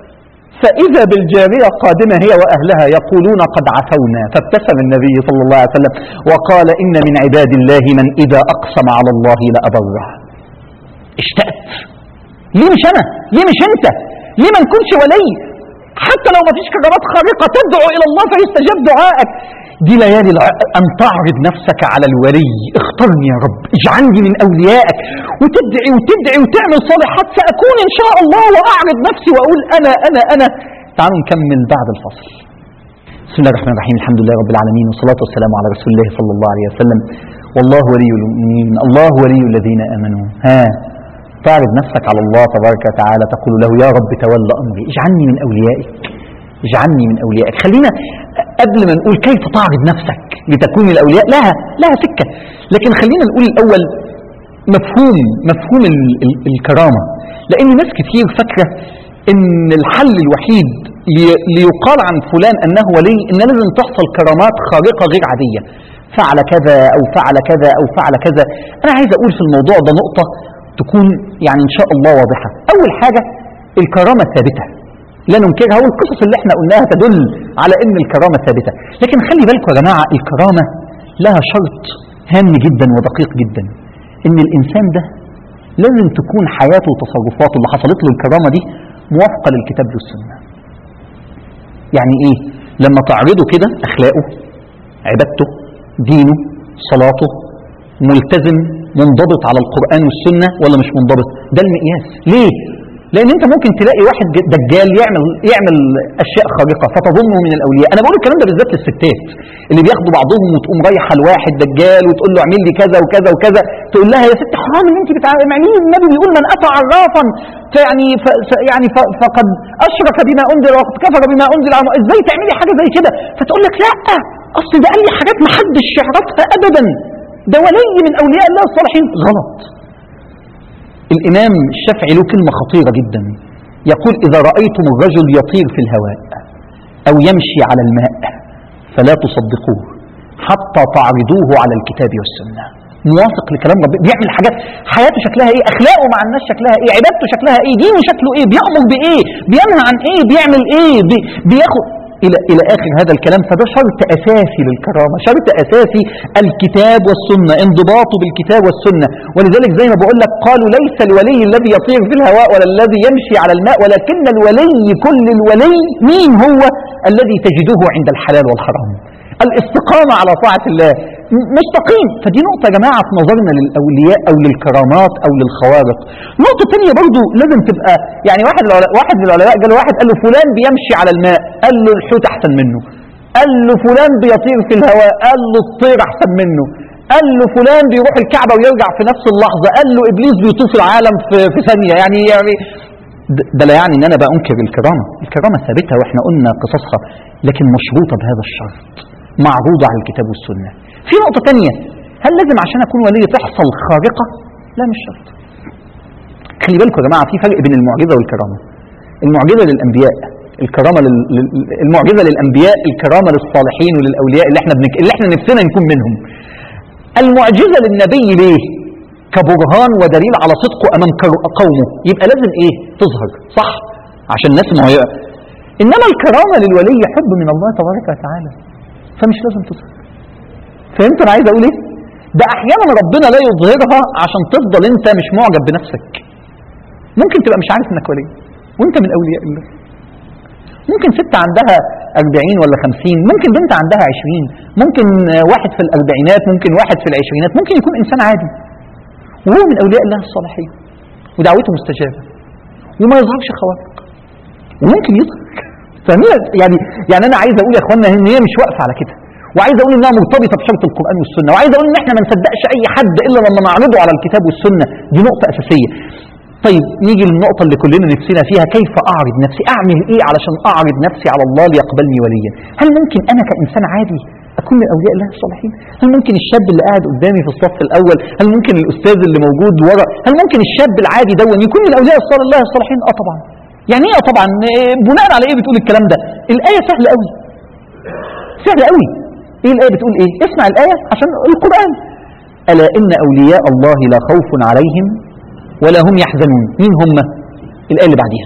فإذا بالجارية قادمة هي وأهلها يقولون قد عفونا فابتسم النبي صلى الله عليه وسلم وقال إن من عباد الله من إذا أقسم على الله لأبره اشتقت ليه مش أنا ليه مش أنت ليه ما نكونش ولي حتى لو ما فيش كرامات خارقة تدعو إلى الله فيستجاب دعائك دي ليالي الع- أن تعرض نفسك على الولي اخترني يا رب اجعلني من أوليائك وتدعي وتدعي وتعمل صالحات سأكون إن شاء الله وأعرض نفسي وأقول أنا أنا أنا تعالوا نكمل بعد الفصل بسم الله الرحمن الرحيم الحمد لله رب العالمين والصلاة والسلام على رسول الله صلى الله عليه وسلم والله ولي المؤمنين الله ولي الذين آمنوا ها تعرض نفسك على الله تبارك وتعالى تقول له يا رب تولى أمري اجعلني من أوليائك اجعلني من أوليائك خلينا قبل ما نقول كيف تعرض نفسك لتكون من الأولياء لها لها سكة لكن خلينا نقول الأول مفهوم مفهوم ال ال الكرامة لأن ناس كتير فاكرة إن الحل الوحيد لي- ليقال عن فلان أنه ولي إن لازم تحصل كرامات خارقة غير عادية فعل كذا أو فعل كذا أو فعل كذا أنا عايز أقول في الموضوع ده نقطة تكون يعني إن شاء الله واضحة أول حاجة الكرامة ثابتة لا ننكرها والقصص اللي احنا قلناها تدل على ان الكرامة ثابتة لكن خلي بالكم يا جماعة الكرامة لها شرط هام جدا ودقيق جدا ان الانسان ده لازم تكون حياته وتصرفاته اللي حصلت له الكرامة دي موافقة للكتاب والسنة يعني ايه لما تعرضه كده اخلاقه عبادته دينه صلاته ملتزم منضبط على القرآن والسنة ولا مش منضبط ده المقياس ليه لان انت ممكن تلاقي واحد ج- دجال يعمل يعمل اشياء خارقه فتظنه من الاولياء انا بقول الكلام ده بالذات للستات اللي بياخدوا بعضهم وتقوم رايحه لواحد دجال وتقول له اعمل لي كذا وكذا وكذا تقول لها يا ست حرام اللي انت بتعمليه النبي بيقول من اتى عرافا فيعني ف يعني ف فقد اشرك بما انزل وقد كفر بما انزل على ازاي تعملي حاجه زي كده فتقول لك لا اصل ده قال لي حاجات ما حدش يعرفها ابدا ده ولي من اولياء الله الصالحين غلط الإمام الشافعي له كلمة خطيرة جدا يقول إذا رأيتم الرجل يطير في الهواء أو يمشي على الماء فلا تصدقوه حتى تعرضوه على الكتاب والسنة موافق لكلام ربنا بيعمل حاجات حياته شكلها ايه اخلاقه مع الناس شكلها ايه عبادته شكلها ايه دينه شكله ايه بيأمر بايه بينهى عن ايه بيعمل ايه بي بياخد الى الى اخر هذا الكلام فده شرط اساسي للكرامه شرط اساسي الكتاب والسنه انضباطه بالكتاب والسنه ولذلك زي ما بقول لك قالوا ليس الولي الذي يطير في الهواء ولا الذي يمشي على الماء ولكن الولي كل الولي مين هو الذي تجده عند الحلال والحرام الاستقامة على طاعة الله م- مستقيم فدي نقطة يا جماعة في نظرنا للأولياء أو للكرامات أو للخوارق نقطة تانية برضو لازم تبقى يعني واحد العلماء واحد من العلماء قال واحد قال له فلان بيمشي على الماء قال له الحوت أحسن منه قال له فلان بيطير في الهواء قال له الطير أحسن منه قال له فلان بيروح الكعبة ويرجع في نفس اللحظة قال له إبليس بيطوف العالم في, في ثانية يعني يعني ده- ده لا يعني ان انا بأنكر الكرامة الكرامة ثابتة واحنا قلنا قصصها لكن مشروطة بهذا الشرط معروضة على الكتاب والسنة في نقطة تانية هل لازم عشان اكون ولي تحصل خارقة لا مش شرط خلي بالكم يا جماعة في فرق بين المعجزة والكرامة المعجزة للأنبياء الكرامة لل... لل- المعجزة للأنبياء الكرامة للصالحين وللأولياء اللي احنا بنك... اللي احنا نفسنا نكون منهم المعجزة للنبي ليه كبرهان ودليل على صدقه أمام كر- قومه يبقى لازم إيه تظهر صح عشان الناس ما هي إنما الكرامة للولي حب من الله تبارك وتعالى فمش لازم تظهر فهمت أنا عايز أقول إيه ده أحيانا ربنا لا يظهرها عشان تفضل أنت مش معجب بنفسك ممكن تبقى مش عارف إنك ولي وأنت من أولياء الله ممكن ست عندها 40 ولا 50 ممكن بنت عندها 20 ممكن آه، واحد في الأربعينات ممكن واحد في العشرينات ممكن يكون إنسان عادي وهو من أولياء الله الصالحين ودعوته مستجابة وما يظهرش خوارق وممكن يظهر فاهمين يعني يعني أنا عايز أقول يا إخوانا إن هي مش واقفة على كده وعايز أقول إنها مرتبطة بشرط القرآن والسنة وعايز أقول إن إحنا ما نصدقش أي حد إلا لما نعرضه على الكتاب والسنة دي نقطة أساسية طيب نيجي للنقطة اللي كلنا نفسنا فيها كيف أعرض نفسي أعمل إيه علشان أعرض نفسي على الله ليقبلني وليا هل ممكن أنا كإنسان عادي أكون من أولياء الله الصالحين هل ممكن الشاب اللي قاعد قدامي في الصف الأول هل ممكن الأستاذ اللي موجود ورا هل ممكن الشاب العادي دون يكون من أولياء الصالح الله الصالحين آه طبعا يعني إيه آه طبعا إيه بناء على إيه بتقول الكلام ده الآية سهلة قوي سهلة قوي إيه الآية بتقول إيه اسمع الآية عشان القرآن ألا إن أولياء الله لا خوف عليهم ولا هم يحزنون مين هم الآية اللي بعديها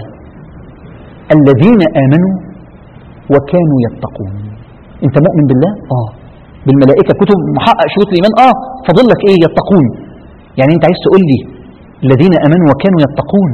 الذين آمنوا وكانوا يتقون انت مؤمن بالله اه بالملائكة كتب محقق شروط الإيمان اه فاضل لك ايه يتقون يعني انت عايز تقول لي الذين آمنوا وكانوا يتقون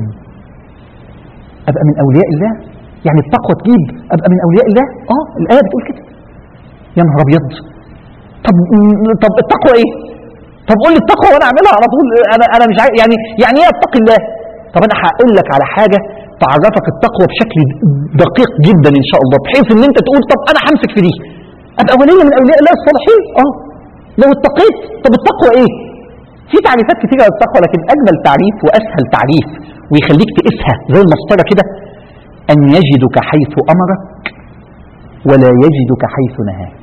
أبقى من أولياء الله يعني التقوى تجيب أبقى من أولياء الله اه الآية بتقول كده يا نهار أبيض طب طب التقوى ايه طب قول لي التقوى وانا اعملها على طول انا انا مش عارف يعني يعني ايه اتقي الله طب انا هقول لك على حاجه تعرفك التقوى بشكل دقيق جدا ان شاء الله بحيث ان انت تقول طب انا همسك في دي ابقى ولي من اولياء الله الصالحين اه لو اتقيت طب التقوى ايه في تعريفات كتيره للتقوى لكن اجمل تعريف واسهل تعريف ويخليك تقيسها زي المسطره كده ان يجدك حيث امرك ولا يجدك حيث نهاك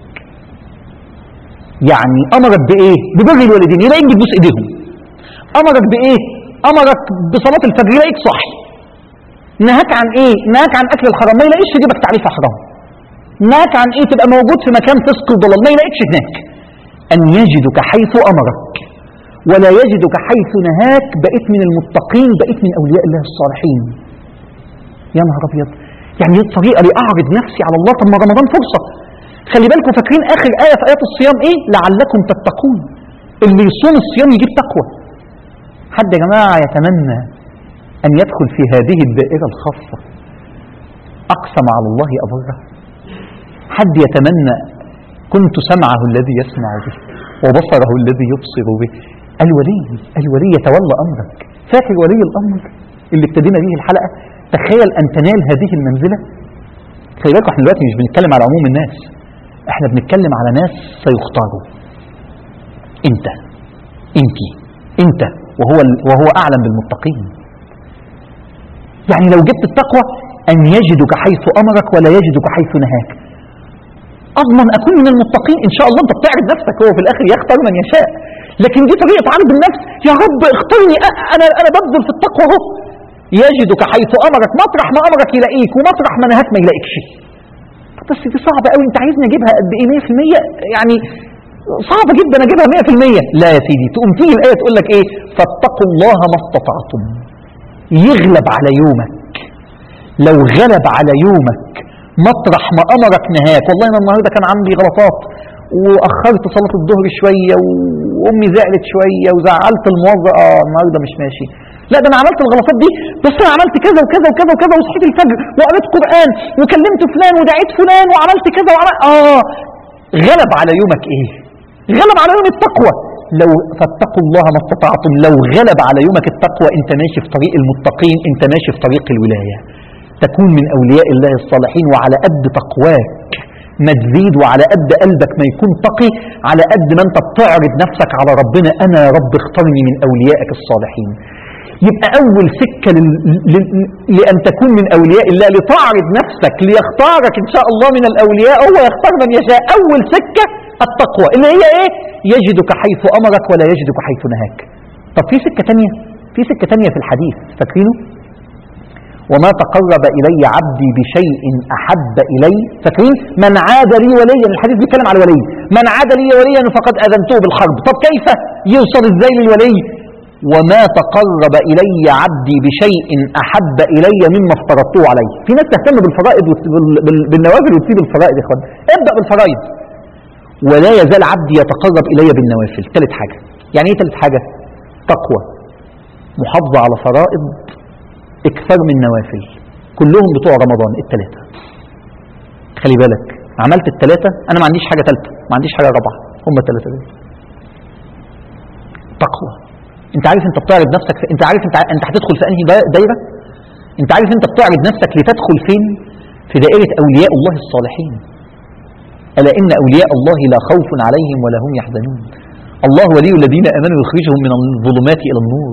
يعني امرك بايه ببر الوالدين يلاقيك بتبوس ايديهم امرك بايه امرك بصلاه الفجر يلاقيك صاحي نهاك عن ايه نهاك عن اكل الحرام ما يلاقيش في جيبك تعريف حرام نهاك عن ايه تبقى موجود في مكان فسق وضلال ما يلاقيكش هناك أن يجدك حيث أمرك ولا يجدك حيث نهاك بقيت من المتقين بقيت من أولياء الله الصالحين يا نهار أبيض يعني دي الطريقة لأعرض نفسي على الله طب ما رمضان فرصة خلي بالكم فاكرين آخر آية في آيات الصيام إيه لعلكم تتقون اللي يصوم الصيام يجيب تقوى حد يا جماعة يتمنى أن يدخل في هذه الدائرة الخاصة أقسم على الله أبره حد يتمنى كنت سمعه الذي يسمع به وبصره الذي يبصر به الولي الولي يتولى أمرك فاكر ولي الأمر اللي ابتدينا به الحلقة تخيل أن تنال هذه المنزلة خلي بالكم احنا دلوقتي مش بنتكلم على عموم الناس احنا بنتكلم على ناس سيختاروا انت انت انت وهو وهو اعلم بالمتقين يعني لو جبت التقوى ان يجدك حيث امرك ولا يجدك حيث نهاك اضمن اكون من المتقين ان شاء الله انت بتعرض نفسك هو في الاخر يختار من يشاء لكن دي طريقه عرض النفس يا رب اختارني أ- انا انا ببذل في التقوى اهو يجدك حيث امرك مطرح ما امرك يلاقيك ومطرح ما نهاك ما يلاقيكش طب بس دي صعبه قوي انت عايزني اجيبها قد ايه 100% يعني صعبه جدا اجيبها 100% لا يا سيدي تقوم تيجي الايه تقول لك ايه فاتقوا الله ما استطعتم يغلب على يومك لو غلب على يومك مطرح ما امرك نهاك والله انا النهارده كان عندي غلطات واخرت صلاه الظهر شويه وامي زعلت شويه وزعلت الموظف اه النهارده مش ماشي لا ده انا عملت الغلطات دي بس انا عملت كذا وكذا وكذا وكذا وصحيت الفجر وقريت قران وكلمت فلان ودعيت فلان وعملت كذا وعملت اه غلب على يومك ايه غلب على يوم التقوى لو فاتقوا الله ما استطعتم لو غلب على يومك التقوى انت ماشي في طريق المتقين انت ماشي في طريق الولايه تكون من اولياء الله الصالحين وعلى قد تقواك ما تزيد وعلى قد قلبك ما يكون تقي على قد ما انت بتعرض نفسك على ربنا انا يا رب اختارني من اوليائك الصالحين يبقى اول سكه لل... لل... لان تكون من اولياء الله لتعرض نفسك ليختارك ان شاء الله من الاولياء هو يختار من يشاء اول سكه التقوى اللي هي ايه يجدك حيث امرك ولا يجدك حيث نهاك طب في سكه تانية في سكه تانية في الحديث فاكرينه وما تقرب إلي عبدي بشيء أحب إلي فاكرين من عاد لي وليا الحديث بيتكلم على الولي من عاد لي وليا فقد أذنته بالحرب طب كيف يوصل إزاي للولي وما تقرب إلي عبدي بشيء أحب إلي مما افترضته عليه في ناس تهتم بالفرائض وت- بال- بالنوافل وتسيب الفرائض يا اخوان ابدأ بالفرائض ولا يزال عبدي يتقرب إلي بالنوافل ثالث حاجة يعني ايه ثالث حاجة تقوى محافظة على فرائض اكثر من نوافل كلهم بتوع رمضان الثلاثة خلي بالك عملت الثلاثة أنا ما عنديش حاجة ثالثة ما عنديش حاجة رابعة هم الثلاثة دول تقوى أنت عارف أنت بتعرض نفسك في... أنت عارف أنت ع- أنت هتدخل في أنهي دا- دايرة أنت عارف أنت بتعرض نفسك لتدخل فين في دائرة أولياء الله الصالحين ألا إن أولياء الله لا خوف عليهم ولا هم يحزنون الله ولي الذين آمنوا يخرجهم من الظلمات إلى النور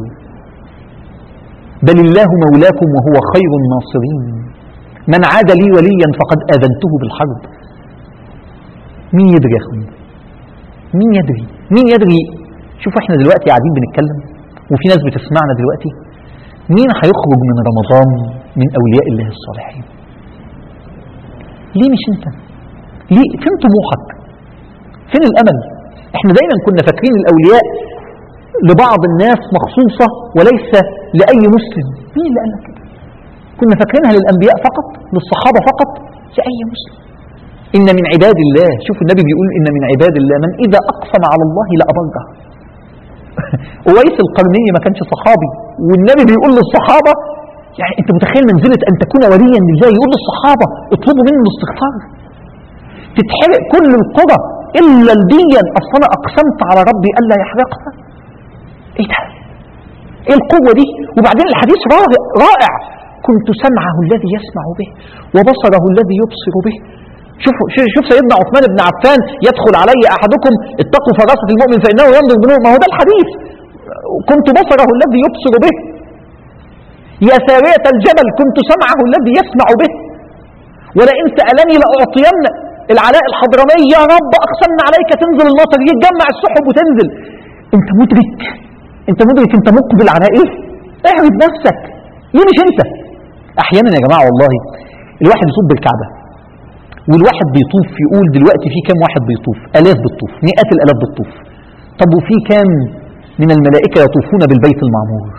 بل الله مولاكم وهو خير الناصرين من عاد لي وليا فقد آذنته بالحرب مين يدري يا اخوان مين يدري مين يدري شوف احنا دلوقتي قاعدين بنتكلم وفي ناس بتسمعنا دلوقتي مين هيخرج من رمضان من اولياء الله الصالحين ليه مش انت ليه فين طموحك فين الامل احنا دايما كنا فاكرين الاولياء لبعض الناس مخصوصة وليس لأي مسلم مين اللي قال لك كده كنا فاكرينها للأنبياء فقط للصحابة فقط لأي مسلم إن من عباد الله شوف النبي بيقول إن من عباد الله من إذا أقسم على الله لأبره أويس القرني ما كانش صحابي والنبي بيقول للصحابة يعني أنت متخيل منزلة أن تكون وليا لله يقول للصحابة اطلبوا منه الاستغفار تتحرق كل القرى إلا الديا أصل أنا أقسمت على ربي ألا يحرقها ايه ده ايه القوة دي وبعدين الحديث رائع, رائع كنت سمعه الذي يسمع به وبصره الذي يبصر به شوف شوف سيدنا عثمان بن عفان يدخل علي احدكم اتقوا فراسة المؤمن فانه ينظر بنور ما هو ده الحديث كنت بصره الذي يبصر به يا سارية الجبل كنت سمعه الذي يسمع به ولئن سألني لأعطين العلاء الحضرمي يا رب أقسمنا عليك تنزل المطر يتجمع السحب وتنزل انت مدرك انت مدرك انت مقبل على ايه اعرض نفسك ليه مش انت احيانا يا جماعه والله الواحد يصب بالكعبه والواحد بيطوف يقول دلوقتي في كام واحد بيطوف آلاف بتطوف مئات الآلاف بتطوف طب وفي كام من الملائكة يطوفون بالبيت المعمور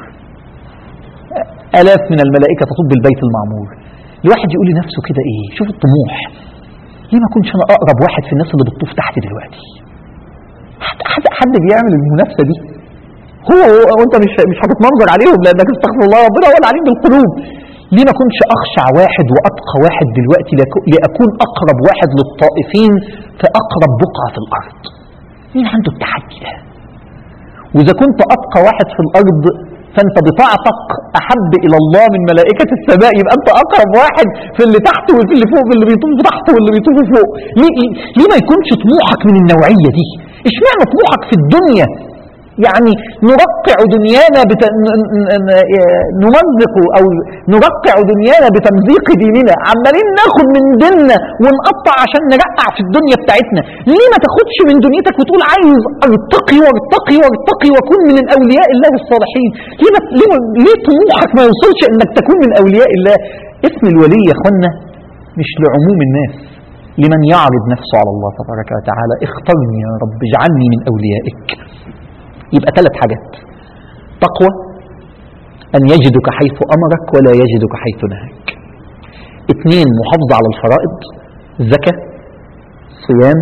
آلاف من الملائكة تطوف بالبيت المعمور الواحد يقول لنفسه كده إيه شوف الطموح ليه ما كنتش أنا أقرب واحد في الناس اللي بتطوف تحت دلوقتي حد, حد, حد بيعمل المنافسة دي هو هو وانت مش مش هتتمنظر عليهم لانك استغفر الله ربنا هو العليم بالقلوب ليه ما كنتش اخشع واحد واتقى واحد دلوقتي لك- لاكون اقرب واحد للطائفين في اقرب بقعه في الارض مين عنده التحدي ده واذا كنت اتقى واحد في الارض فانت بطاعتك احب الى الله من ملائكه السماء يبقى انت اقرب واحد في اللي تحت وفي اللي فوق في اللي بيطوف تحت واللي بيطوف فوق ليه ليه ما يكونش طموحك من النوعيه دي اشمعنى طموحك في الدنيا يعني نرقع دنيانا بت... ن- ن- ن- نمزق او نرقع دنيانا بتمزيق ديننا عمالين ناخد من ديننا ونقطع عشان نرقع في الدنيا بتاعتنا ليه ما تاخدش من دنيتك وتقول عايز ارتقي وارتقي وارتقي واكون من الاولياء الله الصالحين ليه ما... ليه, ما... ليه طموحك ما يوصلش انك تكون من اولياء الله اسم الولي يا اخوانا مش لعموم الناس لمن يعرض نفسه على الله تبارك وتعالى اخترني يا رب اجعلني من اوليائك يبقى ثلاث حاجات تقوى أن يجدك حيث أمرك ولا يجدك حيث نهاك اثنين محافظة على الفرائض زكاة صيام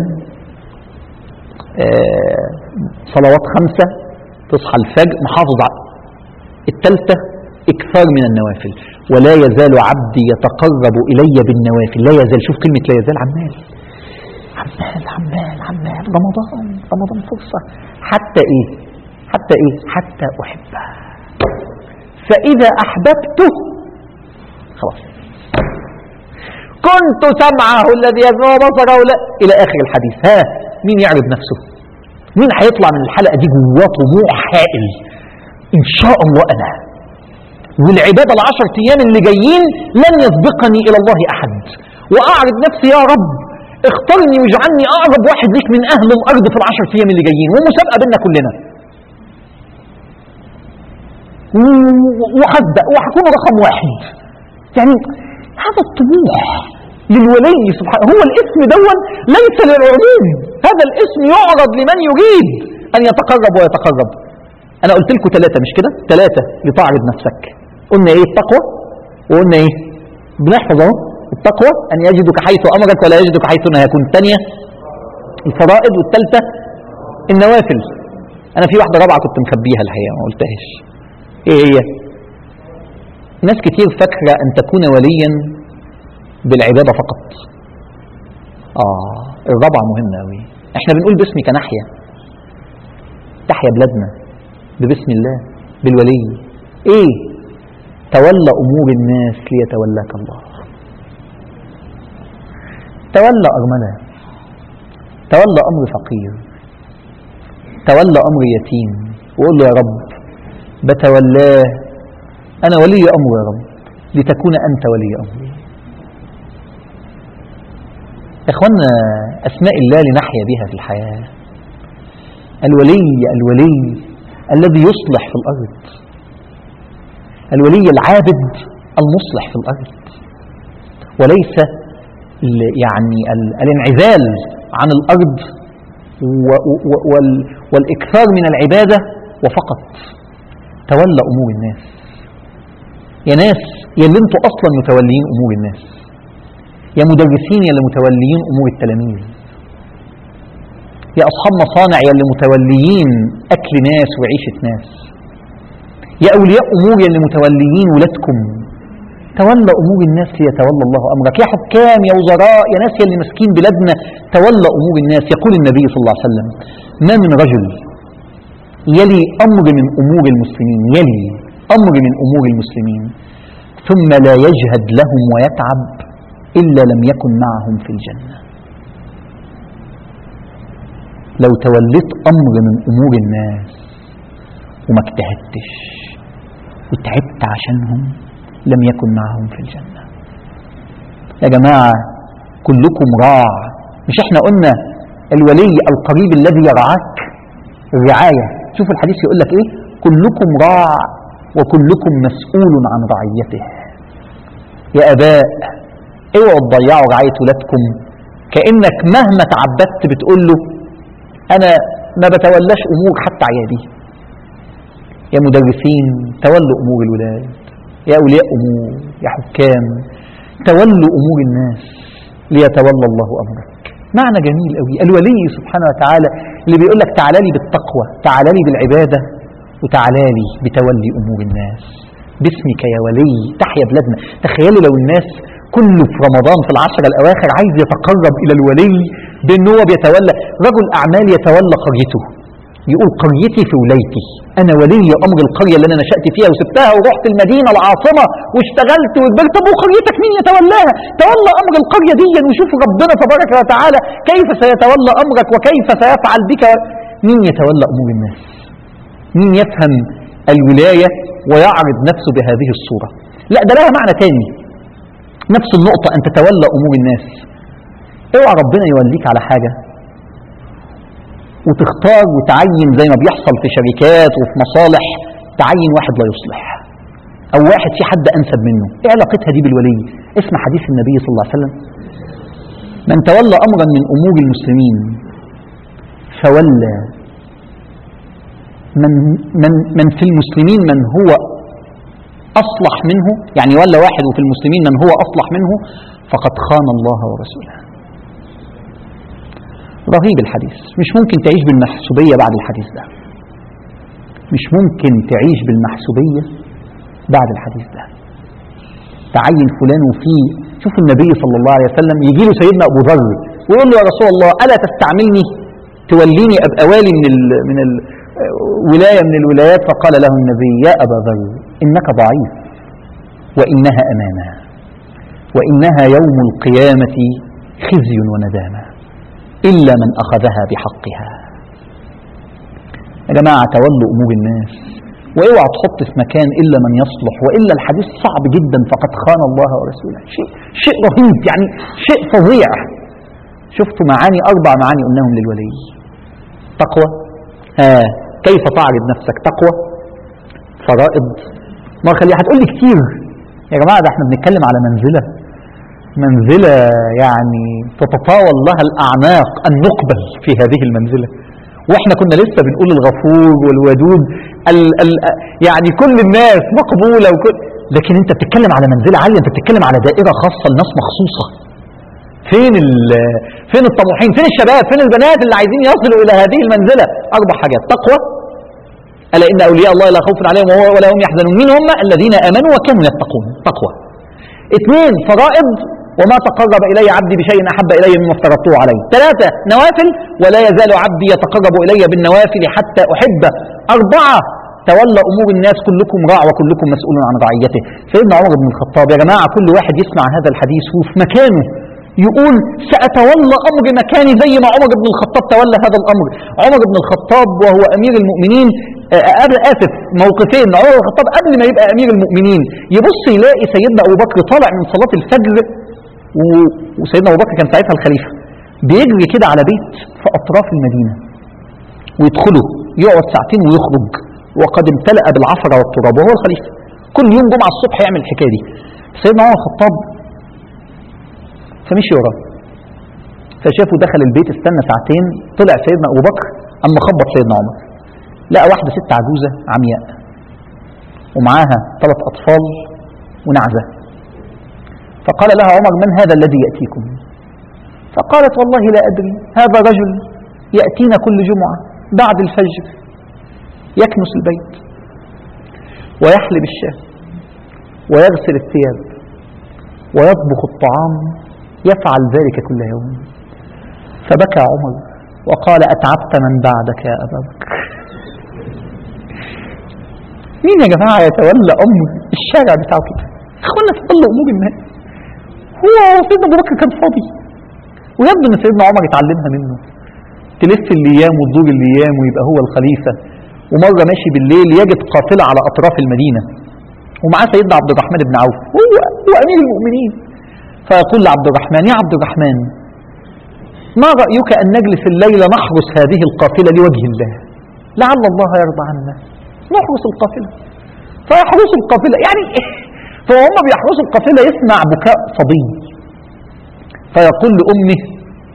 آه، صلوات خمسة تصحى الفجر محافظ على الثالثة إكثار من النوافل ولا يزال عبدي يتقرب إلي بالنوافل لا يزال شوف كلمة لا يزال عمال عمال عمال عمال رمضان رمضان فرصة حتى إيه حتى إيه حتى أحبه فإذا أحببته خلاص كنت سمعه الذي يسمع بصره لا إلى آخر الحديث ها مين يعرض نفسه مين هيطلع من الحلقة دي جواه طموح هائل إن شاء الله أنا والعبادة العشر أيام اللي جايين لن يسبقني إلى الله أحد وأعرض نفسي يا رب اختارني واجعلني أقرب واحد ليك من أهل الأرض في العشر أيام اللي جايين ومسابقة بينا كلنا و- وهسبق وهكون رقم واحد يعني هذا الطموح للولي سبحانه هو الاسم دون ليس للعموم هذا الاسم يعرض لمن يريد أن يتقرب ويتقرب أنا قلت لكم ثلاثة مش كده ثلاثة لتعرض نفسك قلنا إيه التقوى وقلنا إيه بنحفظ أهو التقوى أن يجدك حيث أمرك ولا يجدك حيث نهاك الثانية الفرائض والثالثة النوافل أنا في واحدة رابعة كنت مخبيها الحقيقة ما قلتهاش إيه هي ناس كتير فاكرة أن تكون وليا بالعبادة فقط آه الرابعة مهمة أوي احنا بنقول باسمك نحيا تحيا بلادنا ببسم الله بالولي ايه تولى امور الناس ليتولاك الله تولى ارمله تولى امر فقير تولى امر يتيم وقول له يا رب بتولاه انا ولي امر يا رب لتكون انت ولي امري يا اخوانا اسماء الله لنحيا بها في الحياه الولي الولي الذي يصلح في الارض الولي العابد المصلح في الارض وليس ال- يعني ال- الانعزال عن الارض و- و- وال- والاكثار من العباده وفقط تولى امور الناس يا ناس يا اللي انتوا اصلا متوليين امور الناس يا مدرسين يا اللي متوليين امور التلاميذ يا اصحاب مصانع يا اللي متوليين اكل ناس وعيشه ناس يا اولياء امور يا اللي متوليين ولادكم تولى امور الناس ليتولى الله امرك يا حكام يا وزراء يا ناس يا اللي ماسكين بلادنا تولى امور الناس يقول النبي صلى الله عليه وسلم ما من رجل يلي امر من امور المسلمين يلي امر من امور المسلمين ثم لا يجهد لهم ويتعب الا لم يكن معهم في الجنه لو توليت امر من امور الناس وما اجتهدتش وتعبت عشانهم لم يكن معهم في الجنه يا جماعه كلكم راع مش احنا قلنا الولي القريب الذي يرعاك الرعايه شوف الحديث يقول لك ايه كلكم راع وكلكم مسؤول عن رعيته يا اباء اوعوا تضيعوا رعايه ولادكم كأنك مهما تعبدت بتقول له أنا ما بتولاش أمور حتى عيالي يا مدرسين تولوا أمور الولاد يا أولياء أمور يا حكام تولوا أمور الناس ليتولى الله أمرك معنى جميل قوي الولي سبحانه وتعالى اللي بيقول لك تعالى لي بالتقوى تعالى لي بالعبادة وتعالى لي بتولي أمور الناس باسمك يا ولي تحيا بلادنا تخيلوا لو الناس كله في رمضان في العشر الأواخر عايز يتقرب إلى الولي بأن هو بيتولى رجل أعمال يتولى قريته يقول قريتي في ولايتي أنا ولي أمر القرية اللي أنا نشأت فيها وسبتها ورحت المدينة العاصمة واشتغلت وكبرت طب وقريتك مين يتولاها؟ تولى أمر القرية دي وشوف ربنا تبارك وتعالى كيف سيتولى أمرك وكيف سيفعل بك مين يتولى أمور الناس؟ مين يفهم الولاية ويعرض نفسه بهذه الصورة لا ده لها معنى تاني نفس النقطة أن تتولى أمور الناس اوعى ربنا يوليك على حاجة وتختار وتعين زي ما بيحصل في شركات وفي مصالح تعين واحد لا يصلح أو واحد في حد أنسب منه إيه علاقتها دي بالولي اسمع حديث النبي صلى الله عليه وسلم من تولى أمرا من أمور المسلمين فولى من, من, من في المسلمين من هو أصلح منه يعني ولا واحد وفي المسلمين من هو أصلح منه فقد خان الله ورسوله رهيب الحديث مش ممكن تعيش بالمحسوبية بعد الحديث ده مش ممكن تعيش بالمحسوبية بعد الحديث ده تعين فلان وفي شوف النبي صلى الله عليه وسلم يجي له سيدنا أبو ذر ويقول له يا رسول الله ألا تستعملني توليني أبقى والي من ال من ال ولاية من الولايات فقال له النبي يا أبا ذر إنك ضعيف وإنها أمانة وإنها يوم القيامة خزي وندامة إلا من أخذها بحقها يا جماعة تولوا أمور الناس واوعى تحط في مكان إلا من يصلح وإلا الحديث صعب جدا فقد خان الله ورسوله شيء, شيء رهيب يعني شيء فظيع شفتوا معاني أربع معاني قلناهم للولي تقوى ها كيف تعرض نفسك تقوى فرائض ما خلي هتقول لي كتير يا جماعة ده احنا بنتكلم على منزلة منزلة يعني تتطاول لها الأعناق أن نقبل في هذه المنزلة واحنا كنا لسه بنقول الغفور والودود ال ال يعني كل الناس مقبولة وكل لكن انت بتتكلم على منزلة عالية انت بتتكلم على دائرة خاصة لناس مخصوصة فين فين الطموحين فين الشباب فين البنات اللي عايزين يصلوا الى هذه المنزلة اربع حاجات تقوى ألا إن أولياء الله لا خوف عليهم ولا هم يحزنون مين هم الذين آمنوا وكانوا يتقون تقوى اثنين فرائض وما تقرب إلي عبدي بشيء أحب إلي مما افترضته عليه ثلاثة نوافل ولا يزال عبدي يتقرب إلي بالنوافل حتى أحبه أربعة تولى أمور الناس كلكم راع وكلكم مسؤول عن رعيته سيدنا عمر بن الخطاب يا جماعة كل واحد يسمع هذا الحديث وفي مكانه يقول سأتولى أمر مكاني زي ما عمر بن الخطاب تولى هذا الأمر عمر بن الخطاب وهو أمير المؤمنين قبل آسف موقفين عمر بن الخطاب قبل ما يبقى أمير المؤمنين يبص يلاقي سيدنا أبو بكر طالع من صلاة الفجر وسيدنا أبو بكر كان ساعتها الخليفة بيجري كده على بيت في أطراف المدينة ويدخله يقعد ساعتين ويخرج وقد امتلأ بالعفرة والتراب وهو الخليفة كل يوم جمعة الصبح يعمل الحكاية دي سيدنا عمر الخطاب فمشي وراه فشافه دخل البيت استنى ساعتين طلع سيدنا أبو بكر أما خبط سيدنا عمر لقى واحدة ست عجوزة عمياء ومعاها ثلاث أطفال ونعزة فقال لها عمر من هذا الذي يأتيكم فقالت والله لا أدري هذا رجل يأتينا كل جمعة بعد الفجر يكنس البيت ويحلب الشاة ويغسل الثياب ويطبخ الطعام يفعل ذلك كل يوم فبكى عمر وقال أتعبت من بعدك يا أبا بكر مين يا جماعة يتولى أمر الشارع بتاعه كده اخوانا تولى أمور الناس هو سيدنا أبو بكر كان فاضي ويبدو أن سيدنا عمر اتعلمها منه تلف الأيام وتدور الأيام ويبقى هو الخليفة ومرة ماشي بالليل يجد قافلة على أطراف المدينة ومعاه سيدنا عبد الرحمن بن عوف هو هو أمير المؤمنين فيقول لعبد الرحمن يا عبد الرحمن ما رأيك أن نجلس الليلة نحرس هذه القافلة لوجه الله لعل الله يرضى عنا نحرس القافلة فيحرس القافلة يعني فهم بيحرسوا القافلة يسمع بكاء صبي فيقول لأمه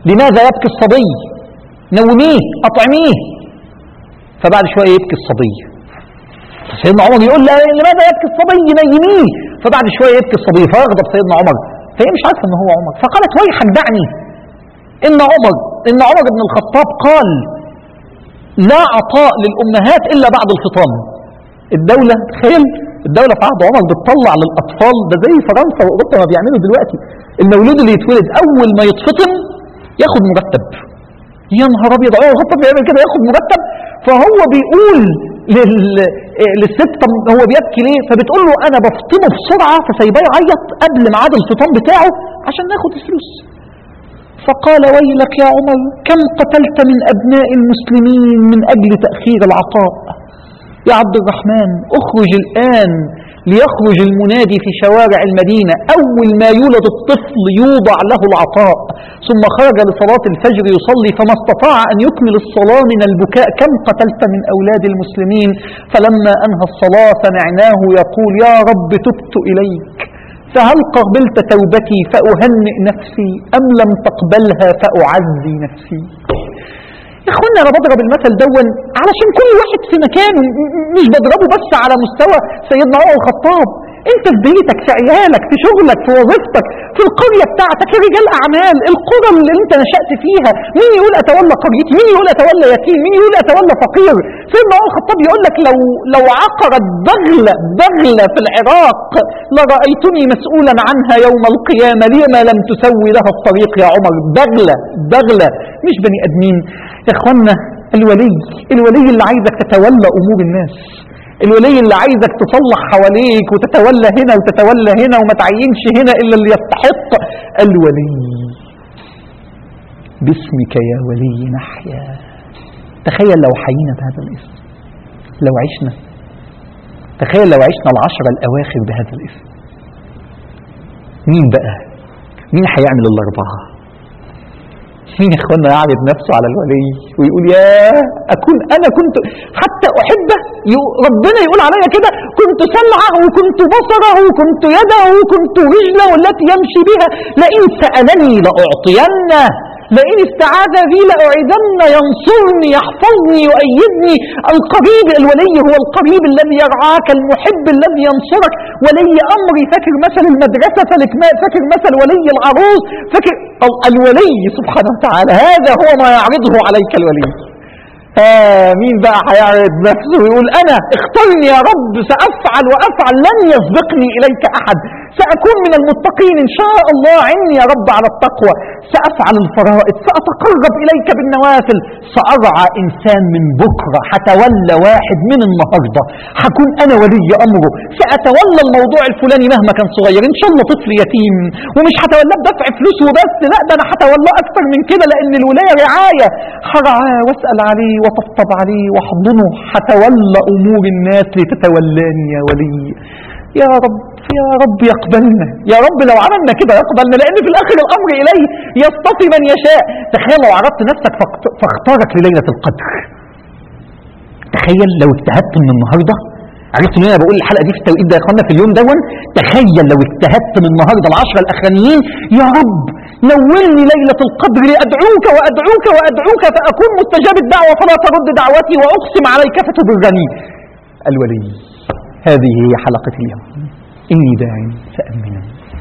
لماذا يبكي الصبي نوميه أطعميه فبعد شوية يبكي الصبي سيدنا عمر يقول لا لماذا يبكي الصبي نيميه فبعد شوية يبكي الصبي فيغضب سيدنا عمر فهي مش عارفة ان هو عمر فقالت ويحك دعني ان عمر ان عمر بن الخطاب قال لا عطاء للأمهات إلا بعد الفطام الدولة تخيل الدولة في عهد عمر بتطلع للأطفال ده زي فرنسا وأوروبا ما بيعملوا دلوقتي المولود اللي يتولد أول ما يتفطم ياخد مرتب يا نهار أبيض عمر الخطاب بيعمل كده ياخد مرتب فهو بيقول لل... للست طب هو بيبكي ليه فبتقول له أنا بفطمه بسرعة فسايباه يعيط قبل ميعاد الفطام بتاعه عشان ناخد الفلوس فقال ويلك يا عمر كم قتلت من أبناء المسلمين من أجل تأخير العطاء يا عبد الرحمن اخرج الآن ليخرج المنادي في شوارع المدينة أول ما يولد الطفل يوضع له العطاء ثم خرج لصلاة الفجر يصلي فما استطاع أن يكمل الصلاة من البكاء كم قتلت من أولاد المسلمين فلما أنهى الصلاة سمعناه يقول يا رب تبت إليك فهل قبلت توبتي فأهنئ نفسي أم لم تقبلها فأعزي نفسي يا اخوانا انا بضرب المثل دون علشان كل واحد في مكانه م- م- مش بضربه بس على مستوى سيدنا عمر الخطاب انت في بيتك في عيالك في شغلك في وظيفتك في القرية بتاعتك يا رجال اعمال القرى اللي انت نشأت فيها مين يقول اتولى قريتي مين يقول اتولى يتيم مين يقول اتولى فقير سيدنا عمر الخطاب يقول لك لو لو عقرت بغلة بغلة في العراق لرأيتني مسؤولا عنها يوم القيامة لما لم تسوي لها الطريق يا عمر بغلة بغلة مش بني ادمين يا اخوانا الولي الولي اللي عايزك تتولى امور الناس الولي اللي عايزك تصلح حواليك وتتولى هنا وتتولى هنا وما تعينش هنا الا اللي يستحق الولي باسمك يا ولي نحيا تخيل لو حيينا بهذا الاسم لو عشنا تخيل لو عشنا العشرة الأواخر بهذا الاسم مين بقى مين هيعمل الأربعة مين يا اخوانا يعرض نفسه على الولي ويقول يا اكون انا كنت حتى احبه يو- ربنا يقول عليا كده كنت سمعه وكنت بصره وكنت يده وكنت رجله التي يمشي بها لئن سالني لاعطينه لئن استعاذ بي لاعيذن ينصرني يحفظني يؤيدني القريب الولي هو القريب الذي يرعاك المحب الذي ينصرك ولي امري فاكر مثل المدرسه فلك ما- فاكر مثل ولي العروس فاكر ال- الولي سبحانه وتعالى هذا هو ما يعرضه عليك الولي آه مين بقى هيعرض نفسه ويقول أنا اخترني يا رب سأفعل وأفعل لن يسبقني إليك أحد سأكون من المتقين إن شاء الله عني يا رب على التقوى سأفعل الفرائض سأتقرب إليك بالنوافل سأرعى إنسان من بكرة هتولى واحد من النهاردة هكون أنا ولي أمره سأتولى الموضوع الفلاني مهما كان صغير إن شاء الله طفل يتيم ومش هتولاه بدفع فلوس وبس لا ده أنا هتولاه أكتر من كده لأن الولاية رعاية هرعاه وأسأل عليه وطبطب عليه واحضنه هتولى أمور الناس لتتولاني يا ولي يا رب يا رب يقبلنا يا رب لو عملنا كده يقبلنا لأن في الآخر الأمر إليه يصطفي من يشاء تخيل لو عرضت نفسك فاخت- فاختارك لليلة القدر تخيل لو اجتهدت من النهارده عرفت ان انا بقول الحلقه دي في التوقيت ده يا اخوانا في اليوم دون تخيل لو اجتهدت من النهارده العشره الاخرانيين يا رب نولني ليله القدر لادعوك وادعوك وادعوك فاكون مستجاب الدعوه فلا ترد دعوتي واقسم عليك فتبرني الولي هذه هي حلقه اليوم اني داع فامنا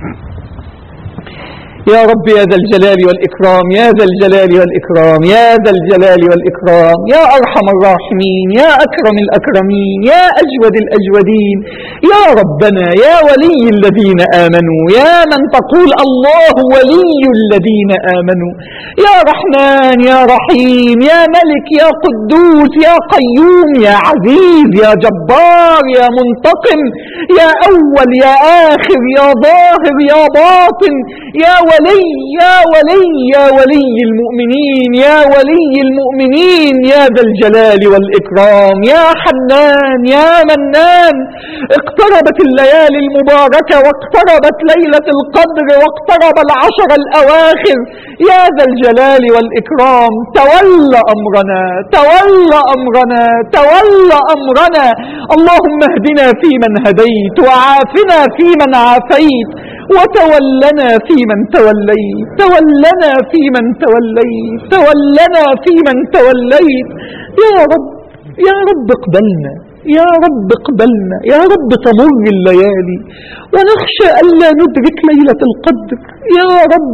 يا رب يا ذا الجلال والإكرام يا ذا الجلال والإكرام يا ذا الجلال والإكرام يا أرحم الراحمين يا أكرم الأكرمين يا أجود الأجودين يا ربنا يا ولي الذين آمنوا يا من تقول الله ولي الذين آمنوا يا رحمن يا رحيم يا ملك يا قدوس يا قيوم يا عزيز يا جبار يا منتقم يا أول يا آخر يا ظاهر يا باطن يا ولي يا ولي يا ولي المؤمنين يا ولي المؤمنين يا ذا الجلال والإكرام يا حنان يا منان اقتربت الليالي المباركة واقتربت ليلة القدر واقترب العشر الأواخر يا ذا الجلال والإكرام تولى أمرنا تولى أمرنا تولى أمرنا اللهم اهدنا فيمن هديت وعافنا فيمن عافيت وتولنا فيمن توليت تولنا فيمن توليت تولنا فيمن توليت يا رب يا رب اقبلنا يا رب اقبلنا يا رب تمر الليالي ونخشى ألا ندرك ليلة القدر يا رب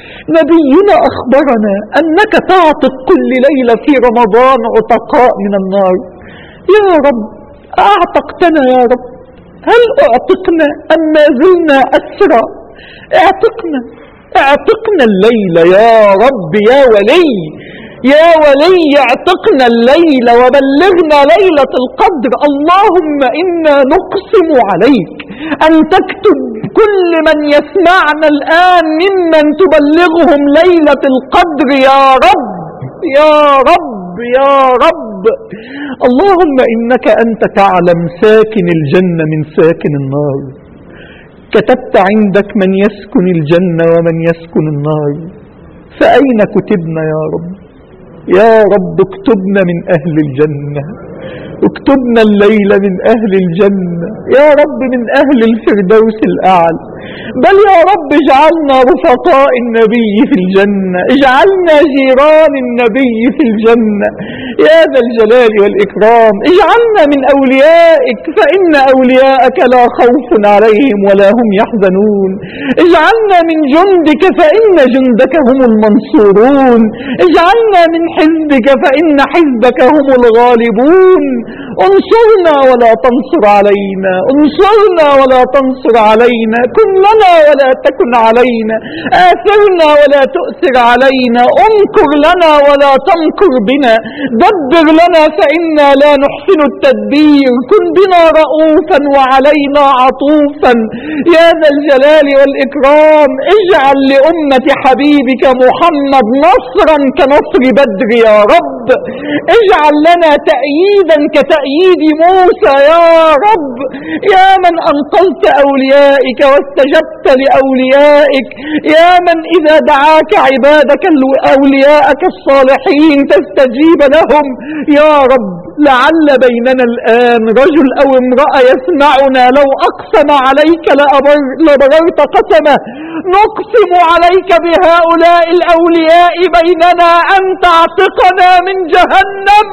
نبينا أخبرنا أنك تعتق كل ليلة في رمضان عتقاء من النار يا رب أعتقتنا يا رب هل أعتقنا أم ما زلنا أسرى اعتقنا اعتقنا الليلة يا رب يا ولي يا ولي اعتقنا الليل وبلغنا ليلة القدر اللهم إنا نقسم عليك أن تكتب كل من يسمعنا الآن ممن تبلغهم ليلة القدر يا رب يا رب يا رب اللهم إنك أنت تعلم ساكن الجنة من ساكن النار كتبت عندك من يسكن الجنة ومن يسكن النار فأين كتبنا يا رب يا رب اكتبنا من أهل الجنة اكتبنا الليلة من أهل الجنة يا رب من أهل الفردوس الأعلى بل يا رب اجعلنا رفقاء النبي في الجنة اجعلنا جيران النبي في الجنة يا ذا الجلال والإكرام اجعلنا من أوليائك فإن أولياءك لا خوف عليهم ولا هم يحزنون اجعلنا من جندك فإن جندك هم المنصورون اجعلنا من حزبك فإن حزبك هم الغالبون انصرنا ولا تنصر علينا انصرنا ولا تنصر علينا كن لنا ولا تكن علينا آثرنا ولا تؤثر علينا انكر لنا ولا تنكر بنا دبر لنا فإنا لا نحسن التدبير كن بنا رؤوفا وعلينا عطوفا يا ذا الجلال والإكرام اجعل لأمة حبيبك محمد نصرا كنصر بدر يا رب اجعل لنا تأييدا كتأييد موسى يا رب يا من أنقذت أوليائك واستجبت لأوليائك يا من إذا دعاك عبادك أولياءك الصالحين تستجيب لهم يا رب لعل بيننا الآن رجل أو امرأة يسمعنا لو أقسم عليك لأبر لبررت قسمه نقسم عليك بهؤلاء الأولياء بيننا أن تعتقنا من جهنم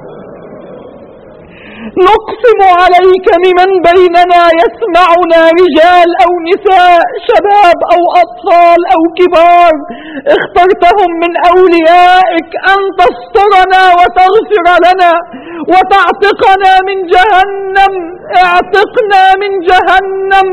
نقسم عليك ممن بيننا يسمعنا رجال أو نساء شباب أو أطفال أو كبار اخترتهم من أوليائك أن تسترنا وتغفر لنا وتعتقنا من جهنم اعتقنا من جهنم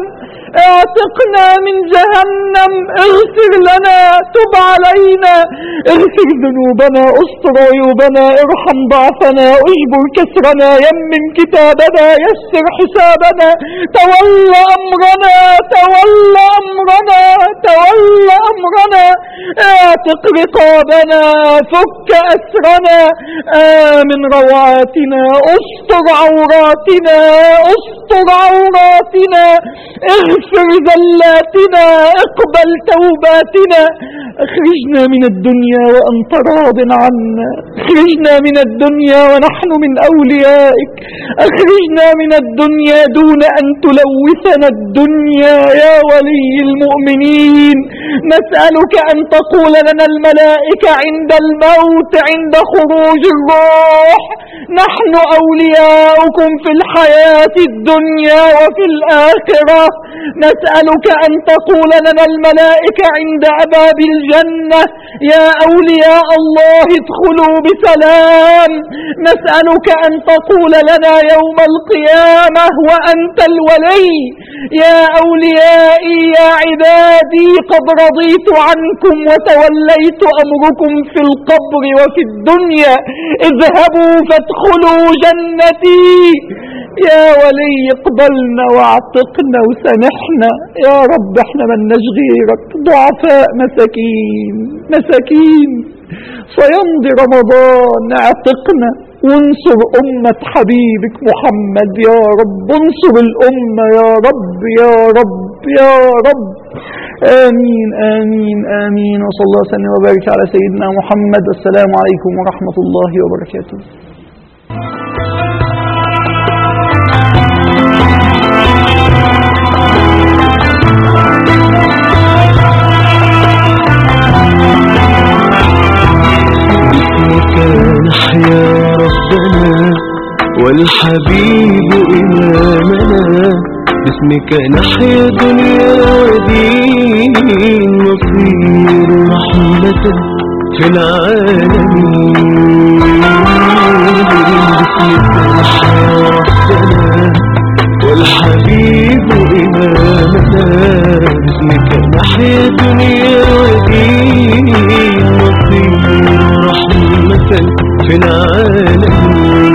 اعتقنا من جهنم اغفر لنا تب علينا اغفر ذنوبنا استر عيوبنا ارحم ضعفنا اجبر كسرنا يمم كتابنا يسر حسابنا تول امرنا تول امرنا تول امرنا اعتق رقابنا فك اسرنا امن روعاتنا استر عوراتنا استر عوراتنا اغفر ذلاتنا اقبل توباتنا اخرجنا من الدنيا وانت راض عنا اخرجنا من الدنيا ونحن من اوليائك اخرجنا من الدنيا دون ان تلوثنا الدنيا يا ولي المؤمنين نسألك ان تقول لنا الملائكة عند الموت عند خروج الروح نحن اولياؤكم في الحياة الدنيا وفي الاخرة نسألك أن تقول لنا الملائكة عند أباب الجنة يا أولياء الله ادخلوا بسلام نسألك أن تقول لنا يوم القيامة وأنت الولي يا أوليائي يا عبادي قد رضيت عنكم وتوليت أمركم في القبر وفي الدنيا اذهبوا فادخلوا جنتي يا ولي اقبلنا واعتقنا وسامحنا يا رب احنا ملناش غيرك ضعفاء مساكين مساكين سيمضي رمضان اعتقنا وانصر أمة حبيبك محمد يا رب انصر الأمة يا رب يا رب يا رب آمين آمين آمين وصلى الله وسلم وبارك على سيدنا محمد السلام عليكم ورحمة الله وبركاته Thank you. والحبيب إمامنا باسمك نحيا دنيا ودين نصير رحمة في العالمين باسمك نحيا ربنا والحبيب إمامنا باسمك نحيا دنيا ودين نصير رحمة في العالمين